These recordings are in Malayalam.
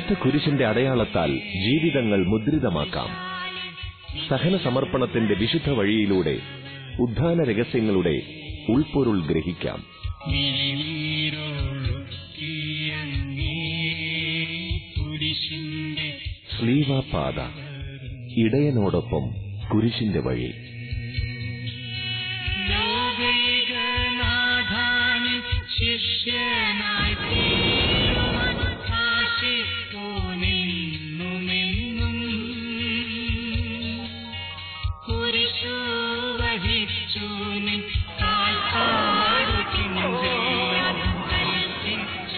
കറുത്ത കുരിശിന്റെ അടയാളത്താൽ ജീവിതങ്ങൾ മുദ്രിതമാക്കാം സഹന സമർപ്പണത്തിന്റെ വിശുദ്ധ വഴിയിലൂടെ ഉദ്ധാന രഹസ്യങ്ങളുടെ ഉൾപ്പൊരുൾ ഗ്രഹിക്കാം കുരിശിന്റെ സ്ലീവാപാത ഇടയനോടൊപ്പം കുരിശിന്റെ വഴി ലോകൈകനാഥാനി ശിഷ്യനായി തീരുവാൻ ആശിപ്പൂ നിന്നുമെന്നും കുരിശു വഹിച്ചു നിൻ കാൽപ്പാടു ചിന്തയാൽ കൽപ്പിച്ച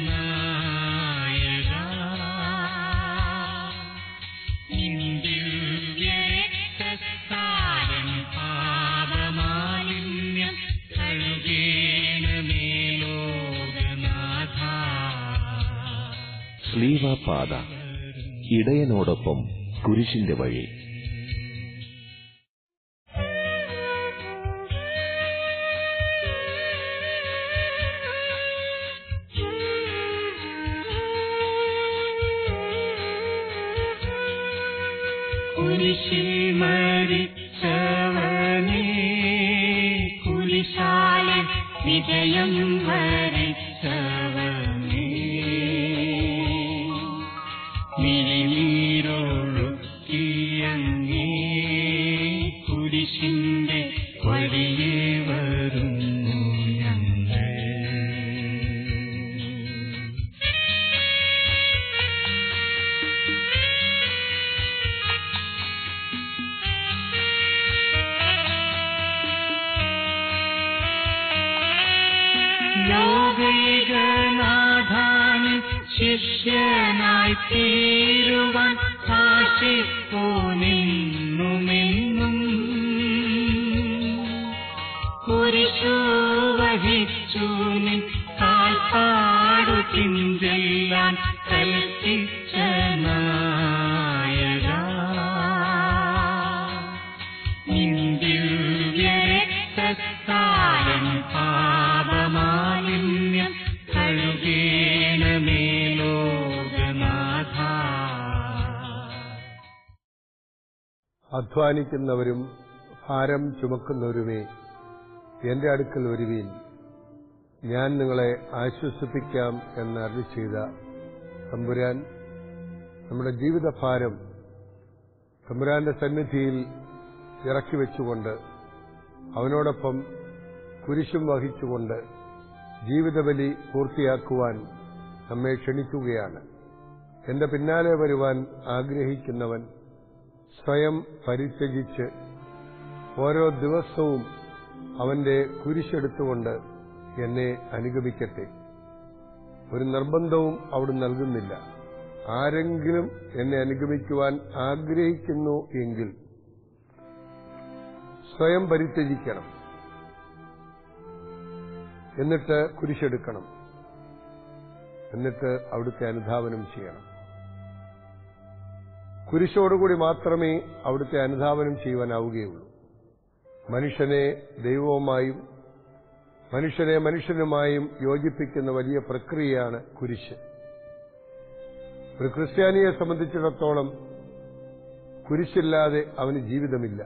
നായകാ ദിവ്യരക്തസാരം പാപമാലിന്യം കഴുകേണമേ ലോകനാഥ സ്ലീവാപാത ഇടയനോടൊപ്പം കുരിശിന്റെ വഴി കുരിശിൽ മരിച്ചവനേ കുരിശാലെ വിജയം വരിച്ചവനേ മിഴിനീരൊഴുക്കിയങ്ങേ കുരിശിന്റെ വഴിയേ വരുന്നു ഞങ്ങൾ ലോകൈകനാഥാനി ശിഷ്യനായി തീരുവാൻ ആശിപ്പോ നിന്നുമെന്നും കുരിശു വഹിച്ചു നിൻ കാൽപ്പാടു ചിന്തെല്ലാൻ കൽപ്പിച്ച നായകാ ദിവ്യരക്തസാരം പാപമാലിന്യം കഴുകേണമേ ലോകനാഥ അധ്വാനിക്കുന്നവരും ഭാരം ചുമക്കുന്നവരുമേ എന്റെ അടുക്കൽ വരുവീൻ ഞാൻ നിങ്ങളെ ആശ്വസിപ്പിക്കാം എന്ന് അരുളി ചെയ്ത തമ്പുരാൻ നമ്മുടെ ജീവിതഭാരം തമ്പുരാന്റെ സന്നിധിയിൽ ഇറക്കി വെച്ചുകൊണ്ട് അവനോടൊപ്പം കുരിശും വഹിച്ചുകൊണ്ട് ജീവിതബലി പൂർത്തിയാക്കുവാൻ നമ്മെ ക്ഷണിക്കുകയാണ് എന്റെ പിന്നാലെ വരുവാൻ ആഗ്രഹിക്കുന്നവൻ സ്വയം പരിത്യജിച്ച് ഓരോ ദിവസവും അവന്റെ കുരിശെടുത്തുകൊണ്ട് എന്നെ അനുഗമിക്കട്ടെ ഒരു നിർബന്ധവും അവിടെ നൽകുന്നില്ല ആരെങ്കിലും എന്നെ അനുഗമിക്കുവാൻ ആഗ്രഹിക്കുന്നു എങ്കിൽ സ്വയം പരിത്യജിക്കണം എന്നിട്ട് കുരിശെടുക്കണം എന്നിട്ട് അവിടുത്തെ അനുധാവനം ചെയ്യണം കുരിശോടുകൂടി മാത്രമേ അവിടുത്തെ അനുധാവനം ചെയ്യുവാനാവുകയുള്ളൂ മനുഷ്യനെ ദൈവവുമായും മനുഷ്യനെ മനുഷ്യനുമായും യോജിപ്പിക്കുന്ന വലിയ പ്രക്രിയയാണ് കുരിശ് ഒരു ക്രിസ്ത്യാനിയെ സംബന്ധിച്ചിടത്തോളം കുരിശില്ലാതെ അവന് ജീവിതമില്ല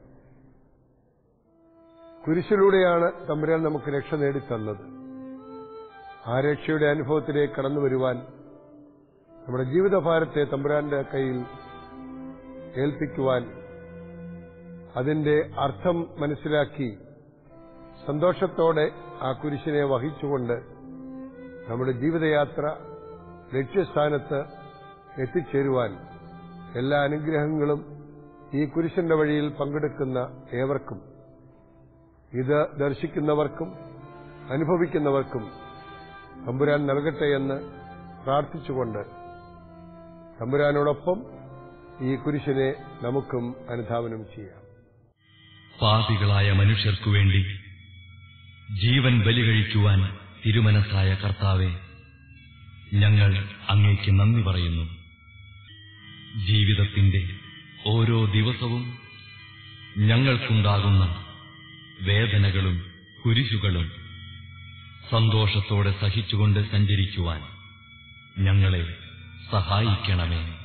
കുരിശിലൂടെയാണ് തമ്പുരാൻ നമുക്ക് രക്ഷ നേടിത്തന്നത് ആ രക്ഷയുടെ അനുഭവത്തിലേക്ക് കടന്നു വരുവാൻ നമ്മുടെ ജീവിതഭാരത്തെ തമ്പുരാന്റെ കയ്യിൽ ഏൽപ്പിക്കുവാൻ അതിന്റെ അർത്ഥം മനസ്സിലാക്കി സന്തോഷത്തോടെ ആ കുരിശിനെ വഹിച്ചുകൊണ്ട് നമ്മുടെ ജീവിതയാത്ര ലക്ഷ്യസ്ഥാനത്ത് എത്തിച്ചേരുവാൻ എല്ലാ അനുഗ്രഹങ്ങളും ഈ കുരിശിന്റെ വഴിയിൽ പങ്കെടുക്കുന്ന ഏവർക്കും ഇത് ദർശിക്കുന്നവർക്കും അനുഭവിക്കുന്നവർക്കും തമ്പുരാൻ നൽകട്ടെ എന്ന് പ്രാർത്ഥിച്ചുകൊണ്ട് തമ്പുരാനോടൊപ്പം ഈ കുരിശിനെ നമുക്കും അനുധാവനം ചെയ്യാം പാപികളായ മനുഷ്യർക്കു വേണ്ടി ജീവൻ ബലികഴിക്കുവാൻ തിരുമനസായ കർത്താവെ ഞങ്ങൾ അങ്ങേക്ക് നന്ദി പറയുന്നു ജീവിതത്തിന്റെ ഓരോ ദിവസവും ഞങ്ങൾക്കുണ്ടാകുന്ന വേദനകളും കുരിശുകളും സന്തോഷത്തോടെ സഹിച്ചുകൊണ്ട് സഞ്ചരിക്കുവാൻ ഞങ്ങളെ സഹായിക്കണമേ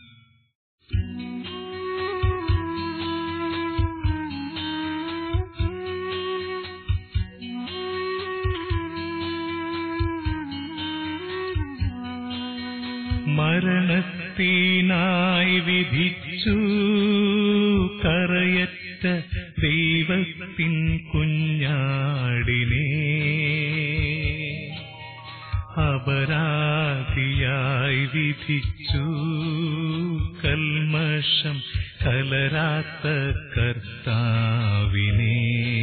മരണത്തിനായി വിധിച്ചു കറയറ്റ ദൈവത്തിൻ കുഞ്ഞാടിനെ അപരാധിയായി വിധിച്ചു കൽമഷം കലരാത്ത കർത്താവിനെ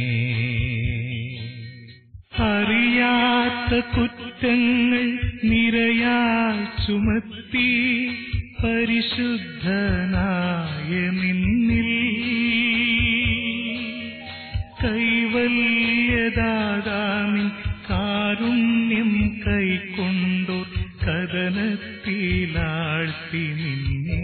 അറിയാത്ത കുറ്റങ്ങൾ നിരയാൽ ചുമത്തി പരിശുദ്ധനായ നിന്നിൽ കൈവല്യദാതാമിൻ കാരുണ്യം കൈക്കൊണ്ടോർ കഥനത്തിലാഴ്ത്തി നിന്നെ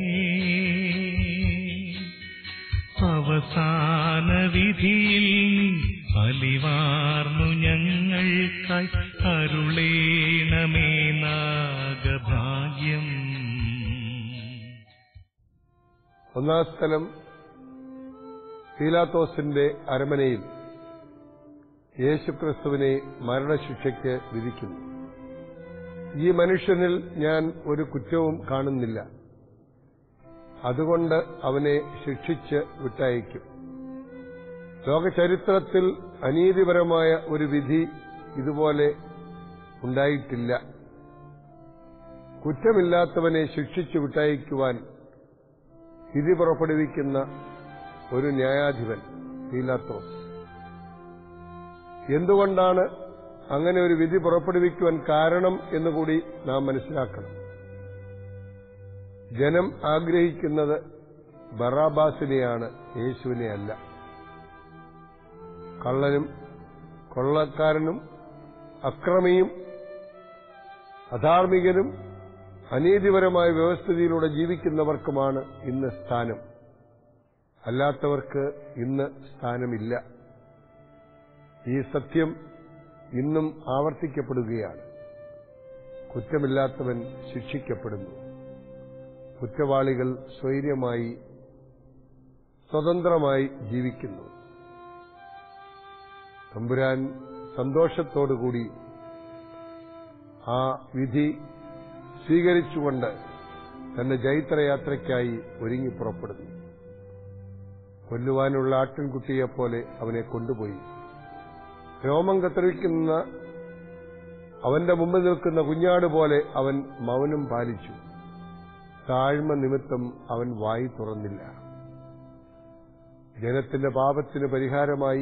അവസാന വിധിയിൽ നീ അലിവാർന്നു ഞങ്ങൾക്കായി അരുളേണമേ നാഗഭാഗ്യം ഒന്നാം സ്ഥലം പീലാത്തോസിന്റെ അരമനയിൽ യേശുക്രിസ്തുവിനെ മരണശിക്ഷയ്ക്ക് വിധിക്കുന്നു ഈ മനുഷ്യനിൽ ഞാൻ ഒരു കുറ്റവും കാണുന്നില്ല അതുകൊണ്ട് അവനെ ശിക്ഷിച്ച് വിട്ടയക്കും ലോകചരിത്രത്തിൽ അനീതിപരമായ ഒരു വിധി ഇതുപോലെ ഉണ്ടായിട്ടില്ല കുറ്റമില്ലാത്തവനെ ശിക്ഷിച്ചു വിട്ടയക്കുവാൻ വിധി പുറപ്പെടുവിക്കുന്ന ഒരു ന്യായാധിപൻ പീലാത്തോസ് എന്തുകൊണ്ടാണ് അങ്ങനെ ഒരു വിധി പുറപ്പെടുവിക്കുവാൻ കാരണം എന്നുകൂടി നാം മനസ്സിലാക്കണം ജനം ആഗ്രഹിക്കുന്നത് ബറാബാസിനെയാണ് യേശുവിനെ അല്ല കള്ളനും കൊള്ളക്കാരനും അക്രമിയും അധാർമികനും അനീതിപരമായ വ്യവസ്ഥിതിയിലൂടെ ജീവിക്കുന്നവർക്കുമാണ് ഇന്ന് സ്ഥാനം അല്ലാത്തവർക്ക് ഇന്ന് സ്ഥാനമില്ല ഈ സത്യം ഇന്നും ആവർത്തിക്കപ്പെടുകയാണ് കുറ്റമില്ലാത്തവൻ ശിക്ഷിക്കപ്പെടുന്നു കുറ്റവാളികൾ സ്വൈര്യമായി സ്വതന്ത്രമായി ജീവിക്കുന്നു തമ്പുരാൻ സന്തോഷത്തോടുകൂടി ആ വിധി സ്വീകരിച്ചുകൊണ്ട് തന്റെ ജൈത്രയാത്രയ്ക്കായി ഒരുങ്ങി പുറപ്പെടുന്നു കൊല്ലുവാനുള്ള ആട്ടിൻകുട്ടിയെപ്പോലെ അവനെ കൊണ്ടുപോയി രോമം കത്തിരിക്കുന്ന അവന്റെ മുമ്പിൽ നിൽക്കുന്ന കുഞ്ഞാട് പോലെ അവൻ മൗനം പാലിച്ചു താഴ്മ നിമിത്തം അവൻ വായി തുറന്നില്ല ജനത്തിന്റെ പാപത്തിന് പരിഹാരമായി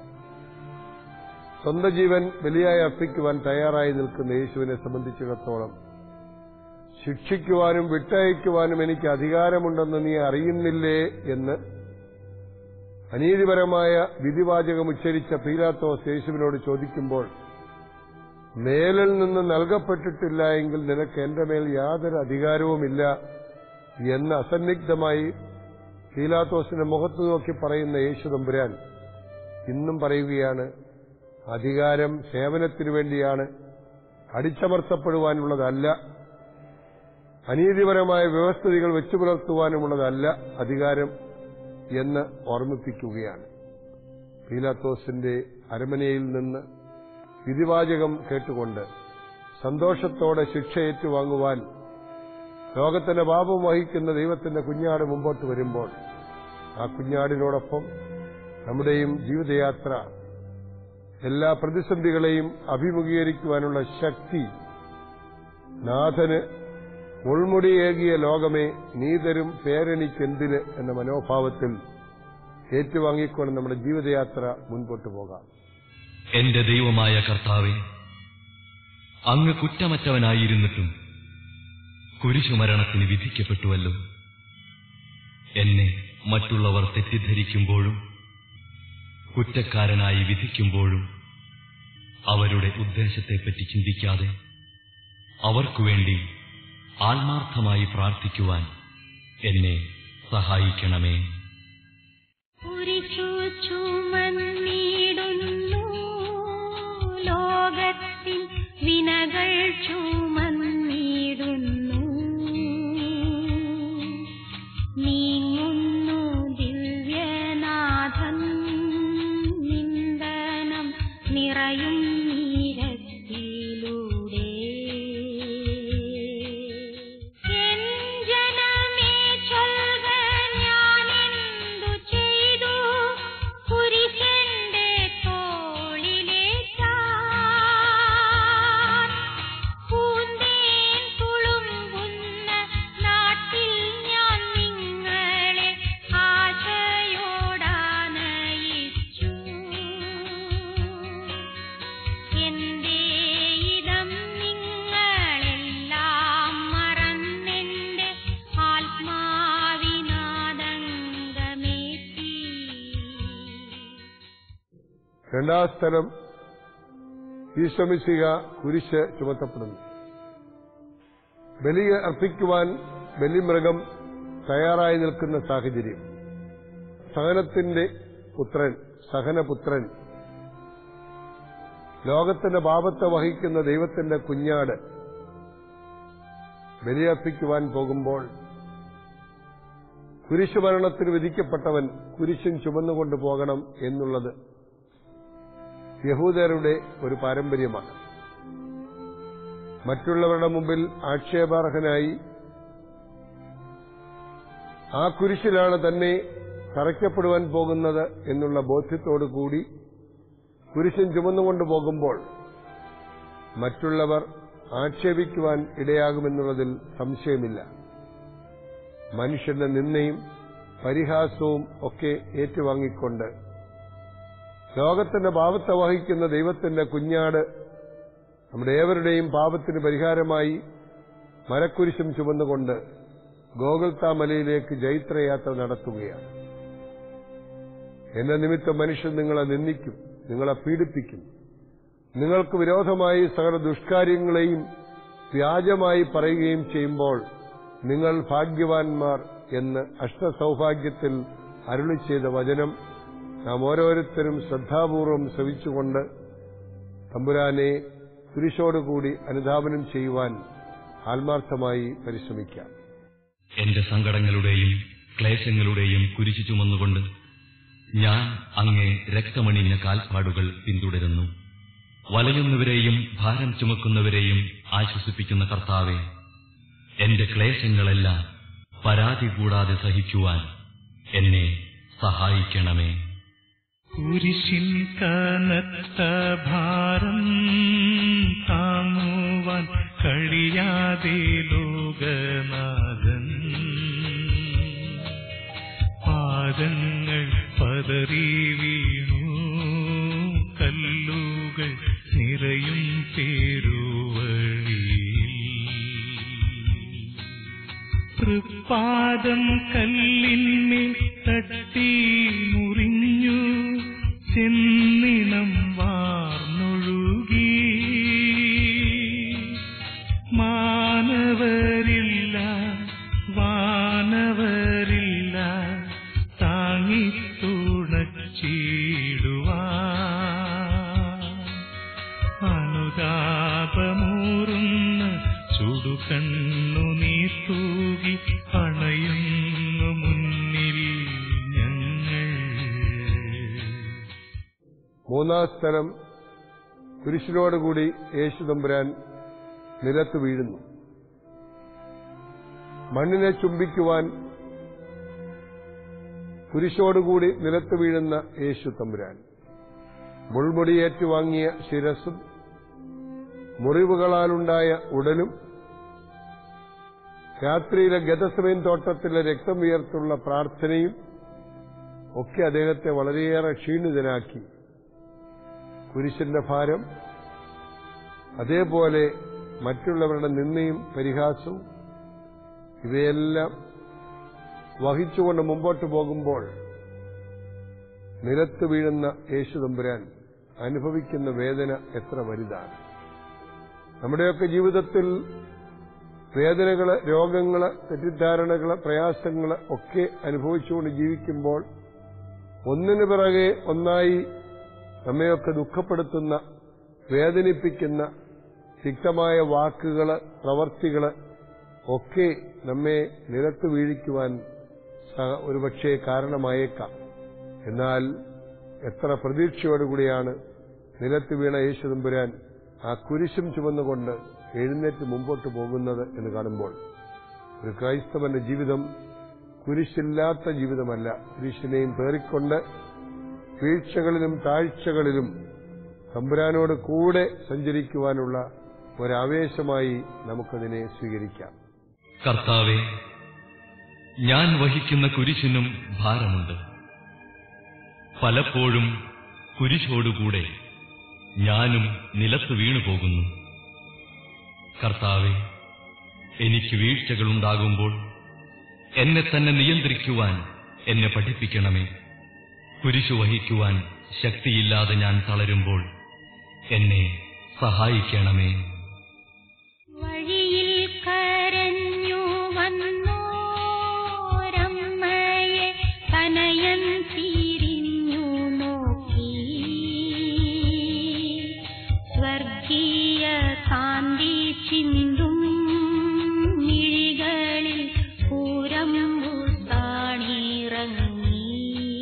സ്വന്തം ജീവൻ ബലിയായി അർപ്പിക്കുവാൻ തയ്യാറായി നിൽക്കുന്ന യേശുവിനെ സംബന്ധിച്ചിടത്തോളം ശിക്ഷിക്കുവാനും വിട്ടയക്കുവാനും എനിക്ക് അധികാരമുണ്ടെന്ന് നീ അറിയുന്നില്ലേ എന്ന് അനീതിപരമായ വിധിവാചകം ഉച്ചരിച്ച പീലാത്തോസ് യേശുവിനോട് ചോദിക്കുമ്പോൾ മേലിൽ നിന്ന് നൽകപ്പെട്ടിട്ടില്ല എങ്കിൽ നിനക്ക് എന്റെ മേൽ യാതൊരു അധികാരവുമില്ല എന്ന് അസന്നിഗ്ധമായി പീലാത്തോസിന്റെ മുഖത്ത് നോക്കി പറയുന്ന യേശു തമ്പുരാൻ ഇന്നും പറയുകയാണ് അധികാരം സേവനത്തിനു വേണ്ടിയാണ് അടിച്ചമർത്തപ്പെടുവാനുള്ളതല്ല അനീതിപരമായ വ്യവസ്ഥിതികൾ വെച്ചു പുലർത്തുവാനുമുള്ളതല്ല അധികാരം എന്ന് ഓർമ്മിപ്പിക്കുകയാണ് പീലാത്തോസിന്റെ അരമനയിൽ നിന്ന് വിധിവാചകം കേട്ടുകൊണ്ട് സന്തോഷത്തോടെ ശിക്ഷ ഏറ്റുവാങ്ങുവാൻ ലോകത്തിന്റെ പാപം വഹിക്കുന്ന ദൈവത്തിന്റെ കുഞ്ഞാട് മുമ്പോട്ട് വരുമ്പോൾ ആ കുഞ്ഞാടിനോടൊപ്പം നമ്മുടെയും ജീവിതയാത്ര എല്ലാ പ്രതിസന്ധികളെയും അഭിമുഖീകരിക്കുവാനുള്ള ശക്തി നാഥന് മുൾമുടിയേകിയ ലോകമേ നീതരും പേരെനിക്കെന്തിന് എന്ന മനോഭാവത്തിൽ ഏറ്റുവാങ്ങിക്കൊണ്ട് നമ്മുടെ ജീവിതയാത്ര മുൻപോട്ട് പോകാം എന്റെ ദൈവമായ കർത്താവെ അങ്ങ് കുറ്റമറ്റവനായിരുന്നിട്ടും കുരിശുമരണത്തിന് വിധിക്കപ്പെട്ടുവല്ലോ എന്നെ മറ്റുള്ളവർ തെറ്റിദ്ധരിക്കുമ്പോഴും കുറ്റക്കാരനായി വിധിക്കുമ്പോഴും അവരുടെ ഉദ്ദേശത്തെപ്പറ്റി ചിന്തിക്കാതെ അവർക്കുവേണ്ടി ആത്മാർത്ഥമായി പ്രാർത്ഥിക്കുവാൻ എന്നെ സഹായിക്കണമേ കുരിശു ചുമന്നിടുന്നു ലോകത്തിൻ വിനകൾ ചുമന്നിടുന്നു രണ്ടാം സ്ഥലം ഈശ്വമിശിക കുരിശ് ചുമത്തപ്പെടുന്നു ബലി അർപ്പിക്കുവാൻ ബലിമൃഗം തയ്യാറായി നിൽക്കുന്ന സാഹചര്യം സഹനത്തിന്റെ പുത്രൻ സഹനപുത്രൻ ലോകത്തിന്റെ പാപത്തെ വഹിക്കുന്ന ദൈവത്തിന്റെ കുഞ്ഞാട് ബലിയർപ്പിക്കുവാൻ പോകുമ്പോൾ കുരിശുമരണത്തിന് വിധിക്കപ്പെട്ടവൻ കുരിശും ചുമന്നുകൊണ്ട് പോകണം എന്നുള്ളത് യഹൂദരുടെ ഒരു പാരമ്പര്യമാണ് മറ്റുള്ളവരുടെ മുമ്പിൽ ആക്ഷേപാർഹനായി ആ കുരിശിലാണ് തന്നെ തറയ്ക്കപ്പെടുവാൻ പോകുന്നത് എന്നുള്ള ബോധ്യത്തോടു കൂടി കുരിശും ചുമന്നുകൊണ്ട് പോകുമ്പോൾ മറ്റുള്ളവർ ആക്ഷേപിക്കുവാൻ ഇടയാകുമെന്നുള്ളതിൽ സംശയമില്ല മനുഷ്യന്റെ നിന്നയും പരിഹാസവും ഒക്കെ ഏറ്റുവാങ്ങിക്കൊണ്ട് ലോകത്തിന്റെ പാപത്തെ വഹിക്കുന്ന ദൈവത്തിന്റെ കുഞ്ഞാട് നമ്മുടെ ഏവരുടെയും പാപത്തിന് പരിഹാരമായി മരക്കുരിശും ചുമന്നുകൊണ്ട് ഗോകുൽത്ത മലയിലേക്ക് ജൈത്രയാത്ര നടത്തുകയാണ് എന്ന നിമിത്തം മനുഷ്യൻ നിങ്ങളെ നിന്ദിക്കും നിങ്ങളെ പീഡിപ്പിക്കും നിങ്ങൾക്ക് വിരോധമായി സകല ദുഷ്കാര്യങ്ങളെയും വ്യാജമായി പറയുകയും ചെയ്യുമ്പോൾ നിങ്ങൾ ഭാഗ്യവാന്മാർ എന്ന് അഷ്ടസൗഭാഗ്യത്തിൽ അരുളി ചെയ്ത വചനം നാം ഓരോരുത്തരും ശ്രദ്ധാപൂർവം ശ്രവിച്ചുകൊണ്ട് തമ്പുരാനെ കുരിശോടുകൂടി അനുധാപനം ചെയ്യുവാൻ ആത്മാർത്ഥമായി പരിശ്രമിക്കാം എന്റെ സങ്കടങ്ങളുടെയും ക്ലേശങ്ങളുടെയും കുരിശു ചുമന്നുകൊണ്ട് ഞാൻ അങ്ങേ രക്തമണിഞ്ഞ കാൽപ്പാടുകൾ പിന്തുടരുന്നു വലയുന്നവരെയും ഭാരം ചുമക്കുന്നവരെയും ആശ്വസിപ്പിക്കുന്ന കർത്താവെ എന്റെ ക്ലേശങ്ങളെല്ലാം പരാതി കൂടാതെ സഹിക്കുവാൻ എന്നെ സഹായിക്കണമേ കുരിശിൻ കനത്ത ഭാരം താങ്ങുവാൻ കഴിയാതെ ലോകനാഥൻ പാദങ്ങൾ പതറി വീണു കല്ലുകൾ നിറയും പേരുവഴി തൃപ്പാദം കല്ലിന്മേൽ തട്ടി മുറിഞ്ഞു ചെന്നിണം വാർന്നൊഴുകി മാനവരില്ല വാനവരില്ല താങ്ങി തുണച്ചിടുവാ അനുതാപമൂറുന്ന ചുടുകണ്ണു നീ തൂകി അണയുന്നു മുന്നിൽ ഞങ്ങൾ മൂന്നാം സ്ഥലം കുരിശിനോടുകൂടി യേശു തമ്പുരാൻ നിലത്ത് വീഴുന്നു മണ്ണിനെ ചുംബിക്കുവാൻ കുരിശോടുകൂടി നിലത്ത് വീഴുന്ന യേശു തമ്പുരാൻ മുൾമുടി ഏറ്റുവാങ്ങിയ ശിരസും മുറിവുകളാലുണ്ടായ ഉടലും രാത്രിയിലെ ഗതസമയം തോട്ടത്തിലെ രക്തം ഉയർത്തുള്ള പ്രാർത്ഥനയും ഒക്കെ അദ്ദേഹത്തെ വളരെയേറെ ക്ഷീണിതനാക്കി കുരിശിന്റെ ഭാരം അതേപോലെ മറ്റുള്ളവരുടെ നിന്നയും പരിഹാസവും ഇവയെല്ലാം വഹിച്ചുകൊണ്ട് മുമ്പോട്ട് പോകുമ്പോൾ നിലത്ത് വീഴുന്ന യേശു തമ്പുരാൻ അനുഭവിക്കുന്ന വേദന എത്ര വലുതാണ് നമ്മുടെയൊക്കെ ജീവിതത്തിൽ വേദനകള് രോഗങ്ങള് തെറ്റിദ്ധാരണകള് പ്രയാസങ്ങള് ഒക്കെ അനുഭവിച്ചുകൊണ്ട് ജീവിക്കുമ്പോൾ ഒന്നിനു പിറകെ ഒന്നായി നമ്മയൊക്കെ ദുഃഖപ്പെടുത്തുന്ന വേദനിപ്പിക്കുന്ന തിക്തമായ വാക്കുകള് പ്രവർത്തികള് ഒക്കെ നമ്മെ നിലത്ത് വീഴിക്കുവാൻ സ- ഒരുപക്ഷെ കാരണമായേക്കാം എന്നാൽ എത്ര പ്രതീക്ഷയോടുകൂടിയാണ് നിലത്ത് വീണ യേശുദമ്പുരാൻ ആ കുരിശും ചുമന്നുകൊണ്ട് എഴുന്നേറ്റ് മുമ്പോട്ട് പോകുന്നത് എന്ന് കാണുമ്പോൾ ഒരു ക്രൈസ്തവന്റെ ജീവിതം കുരിശില്ലാത്ത ജീവിതമല്ല കുരിശിനെയും പേറിക്കൊണ്ട് വീഴ്ചകളിലും താഴ്ചകളിലും തമ്പുരാനോട് കൂടെ സഞ്ചരിക്കുവാനുള്ള ഒരാവേശമായി നമുക്കതിനെ സ്വീകരിക്കാം കർത്താവെ ഞാൻ വഹിക്കുന്ന കുരിശിനും ഭാരമുണ്ട് പലപ്പോഴും കുരിശോടുകൂടെ ഞാനും നിലത്ത് വീണുപോകുന്നു കർത്താവെ എനിക്ക് വീഴ്ചകളുണ്ടാകുമ്പോൾ എന്നെ തന്നെ നിയന്ത്രിക്കുവാൻ എന്നെ പഠിപ്പിക്കണമേ കുരിശു വഹിക്കുവാൻ ശക്തിയില്ലാതെ ഞാൻ തളരുമ്പോൾ എന്നെ സഹായിക്കണമേ വഴിയിൽ കരഞ്ഞു വന്നോരമ്മയെ തനയൻ തിരിഞ്ഞു നോക്കി സ്വർഗീയ കാന്തി ചിന്തും മിഴികളിൽ പൂരമ്പു താണിറങ്ങി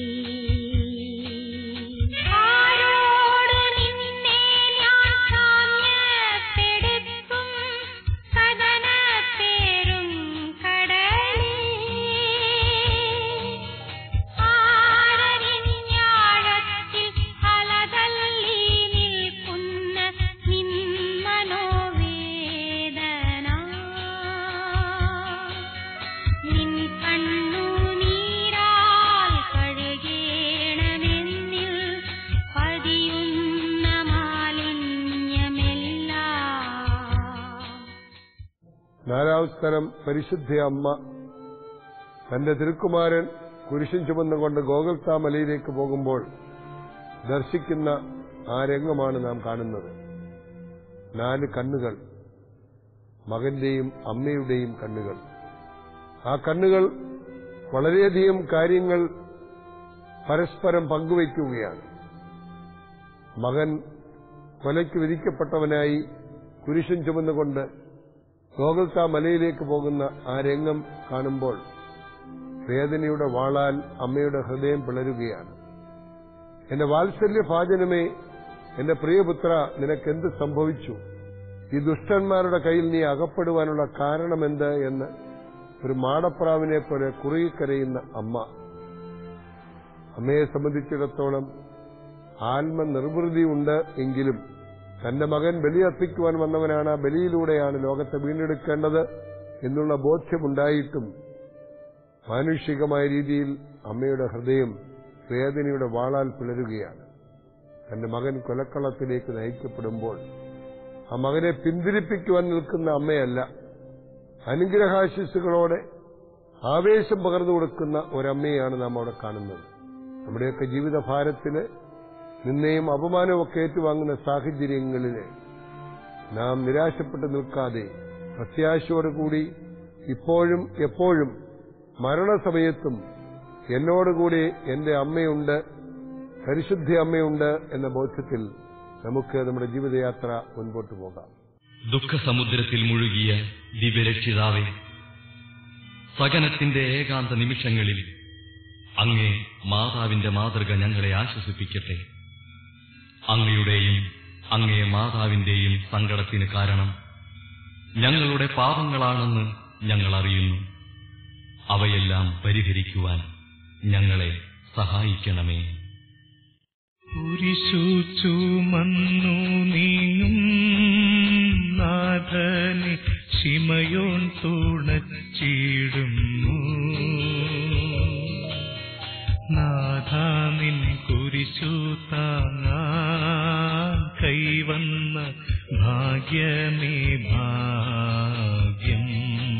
ആരോട് നിന്നെ ഞാൻ സാമ്യപ്പെടുത്തും കഥനപ്പേരും കടലേ ആരരിഞ്ഞാഴത്തിൽ അലതല്ലി നിൽക്കുന്ന നിന്മനോവേദന നിൻ കണ്ണുനീരാൽ കഴുകേണമെന്നിൽ പതിയുന്ന മാലിന്യമെല്ലാം നാലാം സ്ഥലം പരിശുദ്ധ അമ്മ തന്റെ തിരുക്കുമാരൻ കുരിശും ചുമന്നുകൊണ്ട് ഗോകുൽത്താ മലയിലേക്ക് പോകുമ്പോൾ ദർശിക്കുന്ന ആ രംഗമാണ് നാം കാണുന്നത് നാല് കണ്ണുകൾ മകന്റെയും അമ്മയുടെയും കണ്ണുകൾ ആ കണ്ണുകൾ വളരെയധികം കാര്യങ്ങൾ പരസ്പരം പങ്കുവയ്ക്കുകയാണ് മകൻ കൊലയ്ക്ക് വിധിക്കപ്പെട്ടവനായി കുരിശും ചുമന്നുകൊണ്ട് ഗോകുൽത്ത മലയിലേക്ക് പോകുന്ന ആ രംഗം കാണുമ്പോൾ വേദനയുടെ വാളാൽ അമ്മയുടെ ഹൃദയം പിളരുകയാണ് എന്റെ വാത്സല്യ ഭാജനമേ എന്റെ പ്രിയപുത്ര നിനക്കെന്ത് സംഭവിച്ചു ഈ ദുഷ്ടന്മാരുടെ കയ്യിൽ നീ അകപ്പെടുവാനുള്ള കാരണമെന്ത് എന്ന് ഒരു മാടപ്രാവിനെ പോലെ കുറുകിക്കരയുന്ന അമ്മ അമ്മയെ സംബന്ധിച്ചിടത്തോളം ആത്മനിർവൃതിയുണ്ട് എങ്കിലും തന്റെ മകൻ ബലി അർപ്പിക്കുവാൻ വന്നവനാണ് ആ ബലിയിലൂടെയാണ് ലോകത്തെ വീണ്ടെടുക്കേണ്ടത് എന്നുള്ള ബോധ്യമുണ്ടായിട്ടും മാനുഷികമായ രീതിയിൽ അമ്മയുടെ ഹൃദയം വേദനയുടെ വാളാൽ പിളരുകയാണ് തന്റെ മകൻ കൊലക്കളത്തിലേക്ക് നയിക്കപ്പെടുമ്പോൾ ആ മകനെ പിന്തിരിപ്പിക്കുവാൻ നിൽക്കുന്ന അമ്മയല്ല അനുഗ്രഹാശിസുകളോടെ ആവേശം പകർന്നു കൊടുക്കുന്ന ഒരമ്മയാണ് നാം അവിടെ കാണുന്നത് നമ്മുടെയൊക്കെ ജീവിതഭാരത്തിന് നിന്നെയും അപമാനവും ഒക്കെ ഏറ്റുവാങ്ങുന്ന സാഹചര്യങ്ങളിൽ നാം നിരാശപ്പെട്ടു നിൽക്കാതെ പ്രത്യാശയോടുകൂടി ഇപ്പോഴും എപ്പോഴും മരണസമയത്തും എന്നോടുകൂടി എന്റെ അമ്മയുണ്ട് പരിശുദ്ധ അമ്മയുണ്ട് എന്ന ബോധ്യത്തിൽ നമുക്ക് നമ്മുടെ ജീവിതയാത്ര മുൻപോട്ട് പോകാം ദുഃഖസമുദ്രത്തിൽ മുഴുകിയ ദിവ്യരക്ഷിതാവേ സകനത്തിന്റെ ഏകാന്ത നിമിഷങ്ങളിൽ അങ്ങേ മാതാവിന്റെ മാതൃക ഞങ്ങളെ ആശ്വസിപ്പിക്കട്ടെ അങ്ങയുടെയും അങ്ങേ മാതാവിന്റെയും സങ്കടത്തിന് കാരണം ഞങ്ങളുടെ പാപങ്ങളാണെന്ന് ഞങ്ങൾ അറിയുന്നു അവയെല്ലാം പരിഹരിക്കുവാൻ ഞങ്ങളെ സഹായിക്കണമേ കുരിശു ചുമന്നു നീങ്ങും നാഥനെ ശിമയോൻ തുണച്ചിടുന്നു നാഥാനിൻ കുരിശു താങ്ങാൻ കൈവന്ന ഭാഗ്യമേ ഭാഗ്യം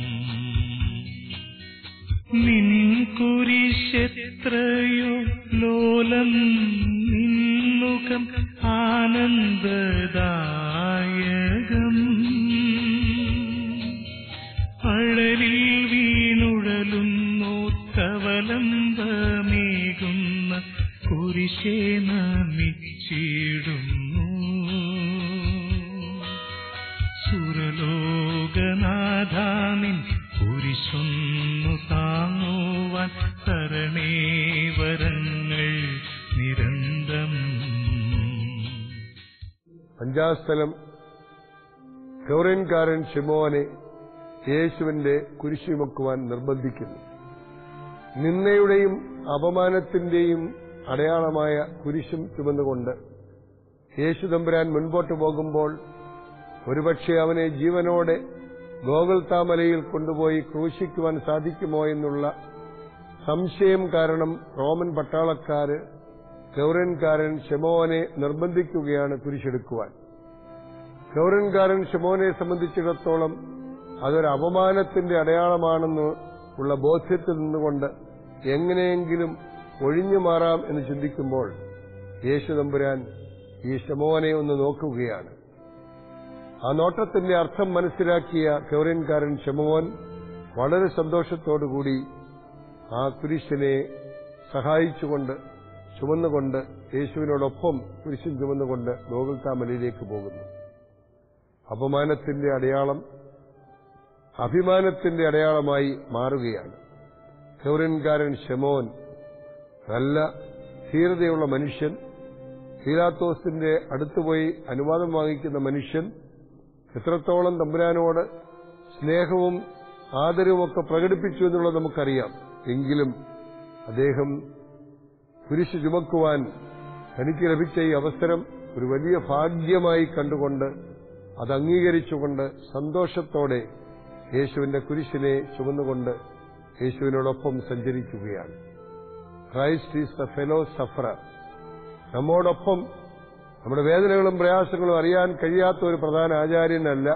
നിൻ കുരിശെത്രയോ ലോലം നിന്നുകം ആനന്ദദായകം അഴലിൽ വീണുഴലുന്നു കവലംബമേകുന്ന കുരിശേ നമിച്ചിടുന്നു സുരലോകനാഥാനിൻ കുരിശൊന്നു താങ്ങുവാൻ തരണേ വരങ്ങൾ നിരന്തം അഞ്ചാം സ്ഥലം ഗൗരൻകാരൻ ഷിമോനെ യേശുവിന്റെ കുരിശുമക്കുവാൻ നിർബന്ധിക്കുന്നു നിന്നയുടെയും അപമാനത്തിന്റെയും അടയാളമായ കുരിശും ചുമന്നുകൊണ്ട് യേശു തമ്പുരാൻ മുൻപോട്ട് പോകുമ്പോൾ ഒരുപക്ഷെ അവനെ ജീവനോടെ ഗോകുൽത്താമലയിൽ കൊണ്ടുപോയി ക്രൂശിക്കുവാൻ സാധിക്കുമോ എന്നുള്ള സംശയം കാരണം റോമൻ പട്ടാളക്കാര് ഗൗരൻകാരൻ ഷെമോനെ നിർബന്ധിക്കുകയാണ് കുരിശെടുക്കുവാൻ ഗൗരൻകാരൻ ഷെമോനെ സംബന്ധിച്ചിടത്തോളം അതൊരു അപമാനത്തിന്റെ അടയാളമാണെന്ന് ഉള്ള ബോധ്യത്തിൽ നിന്നുകൊണ്ട് എങ്ങനെയെങ്കിലും ഒഴിഞ്ഞു മാറാം എന്ന് ചിന്തിക്കുമ്പോൾ യേശു തമ്പുരാൻ ഈ ശമോനെ ഒന്ന് നോക്കുകയാണ് ആ നോട്ടത്തിന്റെ അർത്ഥം മനസ്സിലാക്കിയ കൗരൻകാരൻ ശമോൻ വളരെ സന്തോഷത്തോടുകൂടി ആ കുരിശിനെ സഹായിച്ചുകൊണ്ട് ചുമന്നുകൊണ്ട് യേശുവിനോടൊപ്പം കുരിശും ചുമന്നുകൊണ്ട് ഗോകുൽത്താമലയിലേക്ക് പോകുന്നു അപമാനത്തിന്റെ അടയാളം അഭിമാനത്തിന്റെ അടയാളമായി മാറുകയാണ് കൗരൻകാരൻ ഷെമോൻ നല്ല ധീരതയുള്ള മനുഷ്യൻ ഹീലാത്തോസിന്റെ അടുത്തുപോയി അനുവാദം വാങ്ങിക്കുന്ന മനുഷ്യൻ എത്രത്തോളം തമ്പുരാനോട് സ്നേഹവും ആദരവുമൊക്കെ പ്രകടിപ്പിച്ചു എന്നുള്ളത് നമുക്കറിയാം എങ്കിലും അദ്ദേഹം കുരിശ് ചുമക്കുവാൻ തനിക്ക് ലഭിച്ച ഈ അവസരം ഒരു വലിയ ഭാഗ്യമായി കണ്ടുകൊണ്ട് അത് അംഗീകരിച്ചുകൊണ്ട് സന്തോഷത്തോടെ യേശുവിന്റെ കുരിശിനെ ചുമന്നുകൊണ്ട് യേശുവിനോടൊപ്പം സഞ്ചരിക്കുകയാണ് Christ is the fellow sufferer നമ്മോടൊപ്പം നമ്മുടെ വേദനകളും പ്രയാസങ്ങളും അറിയാൻ കഴിയാത്ത ഒരു പ്രധാന ആചാര്യനല്ല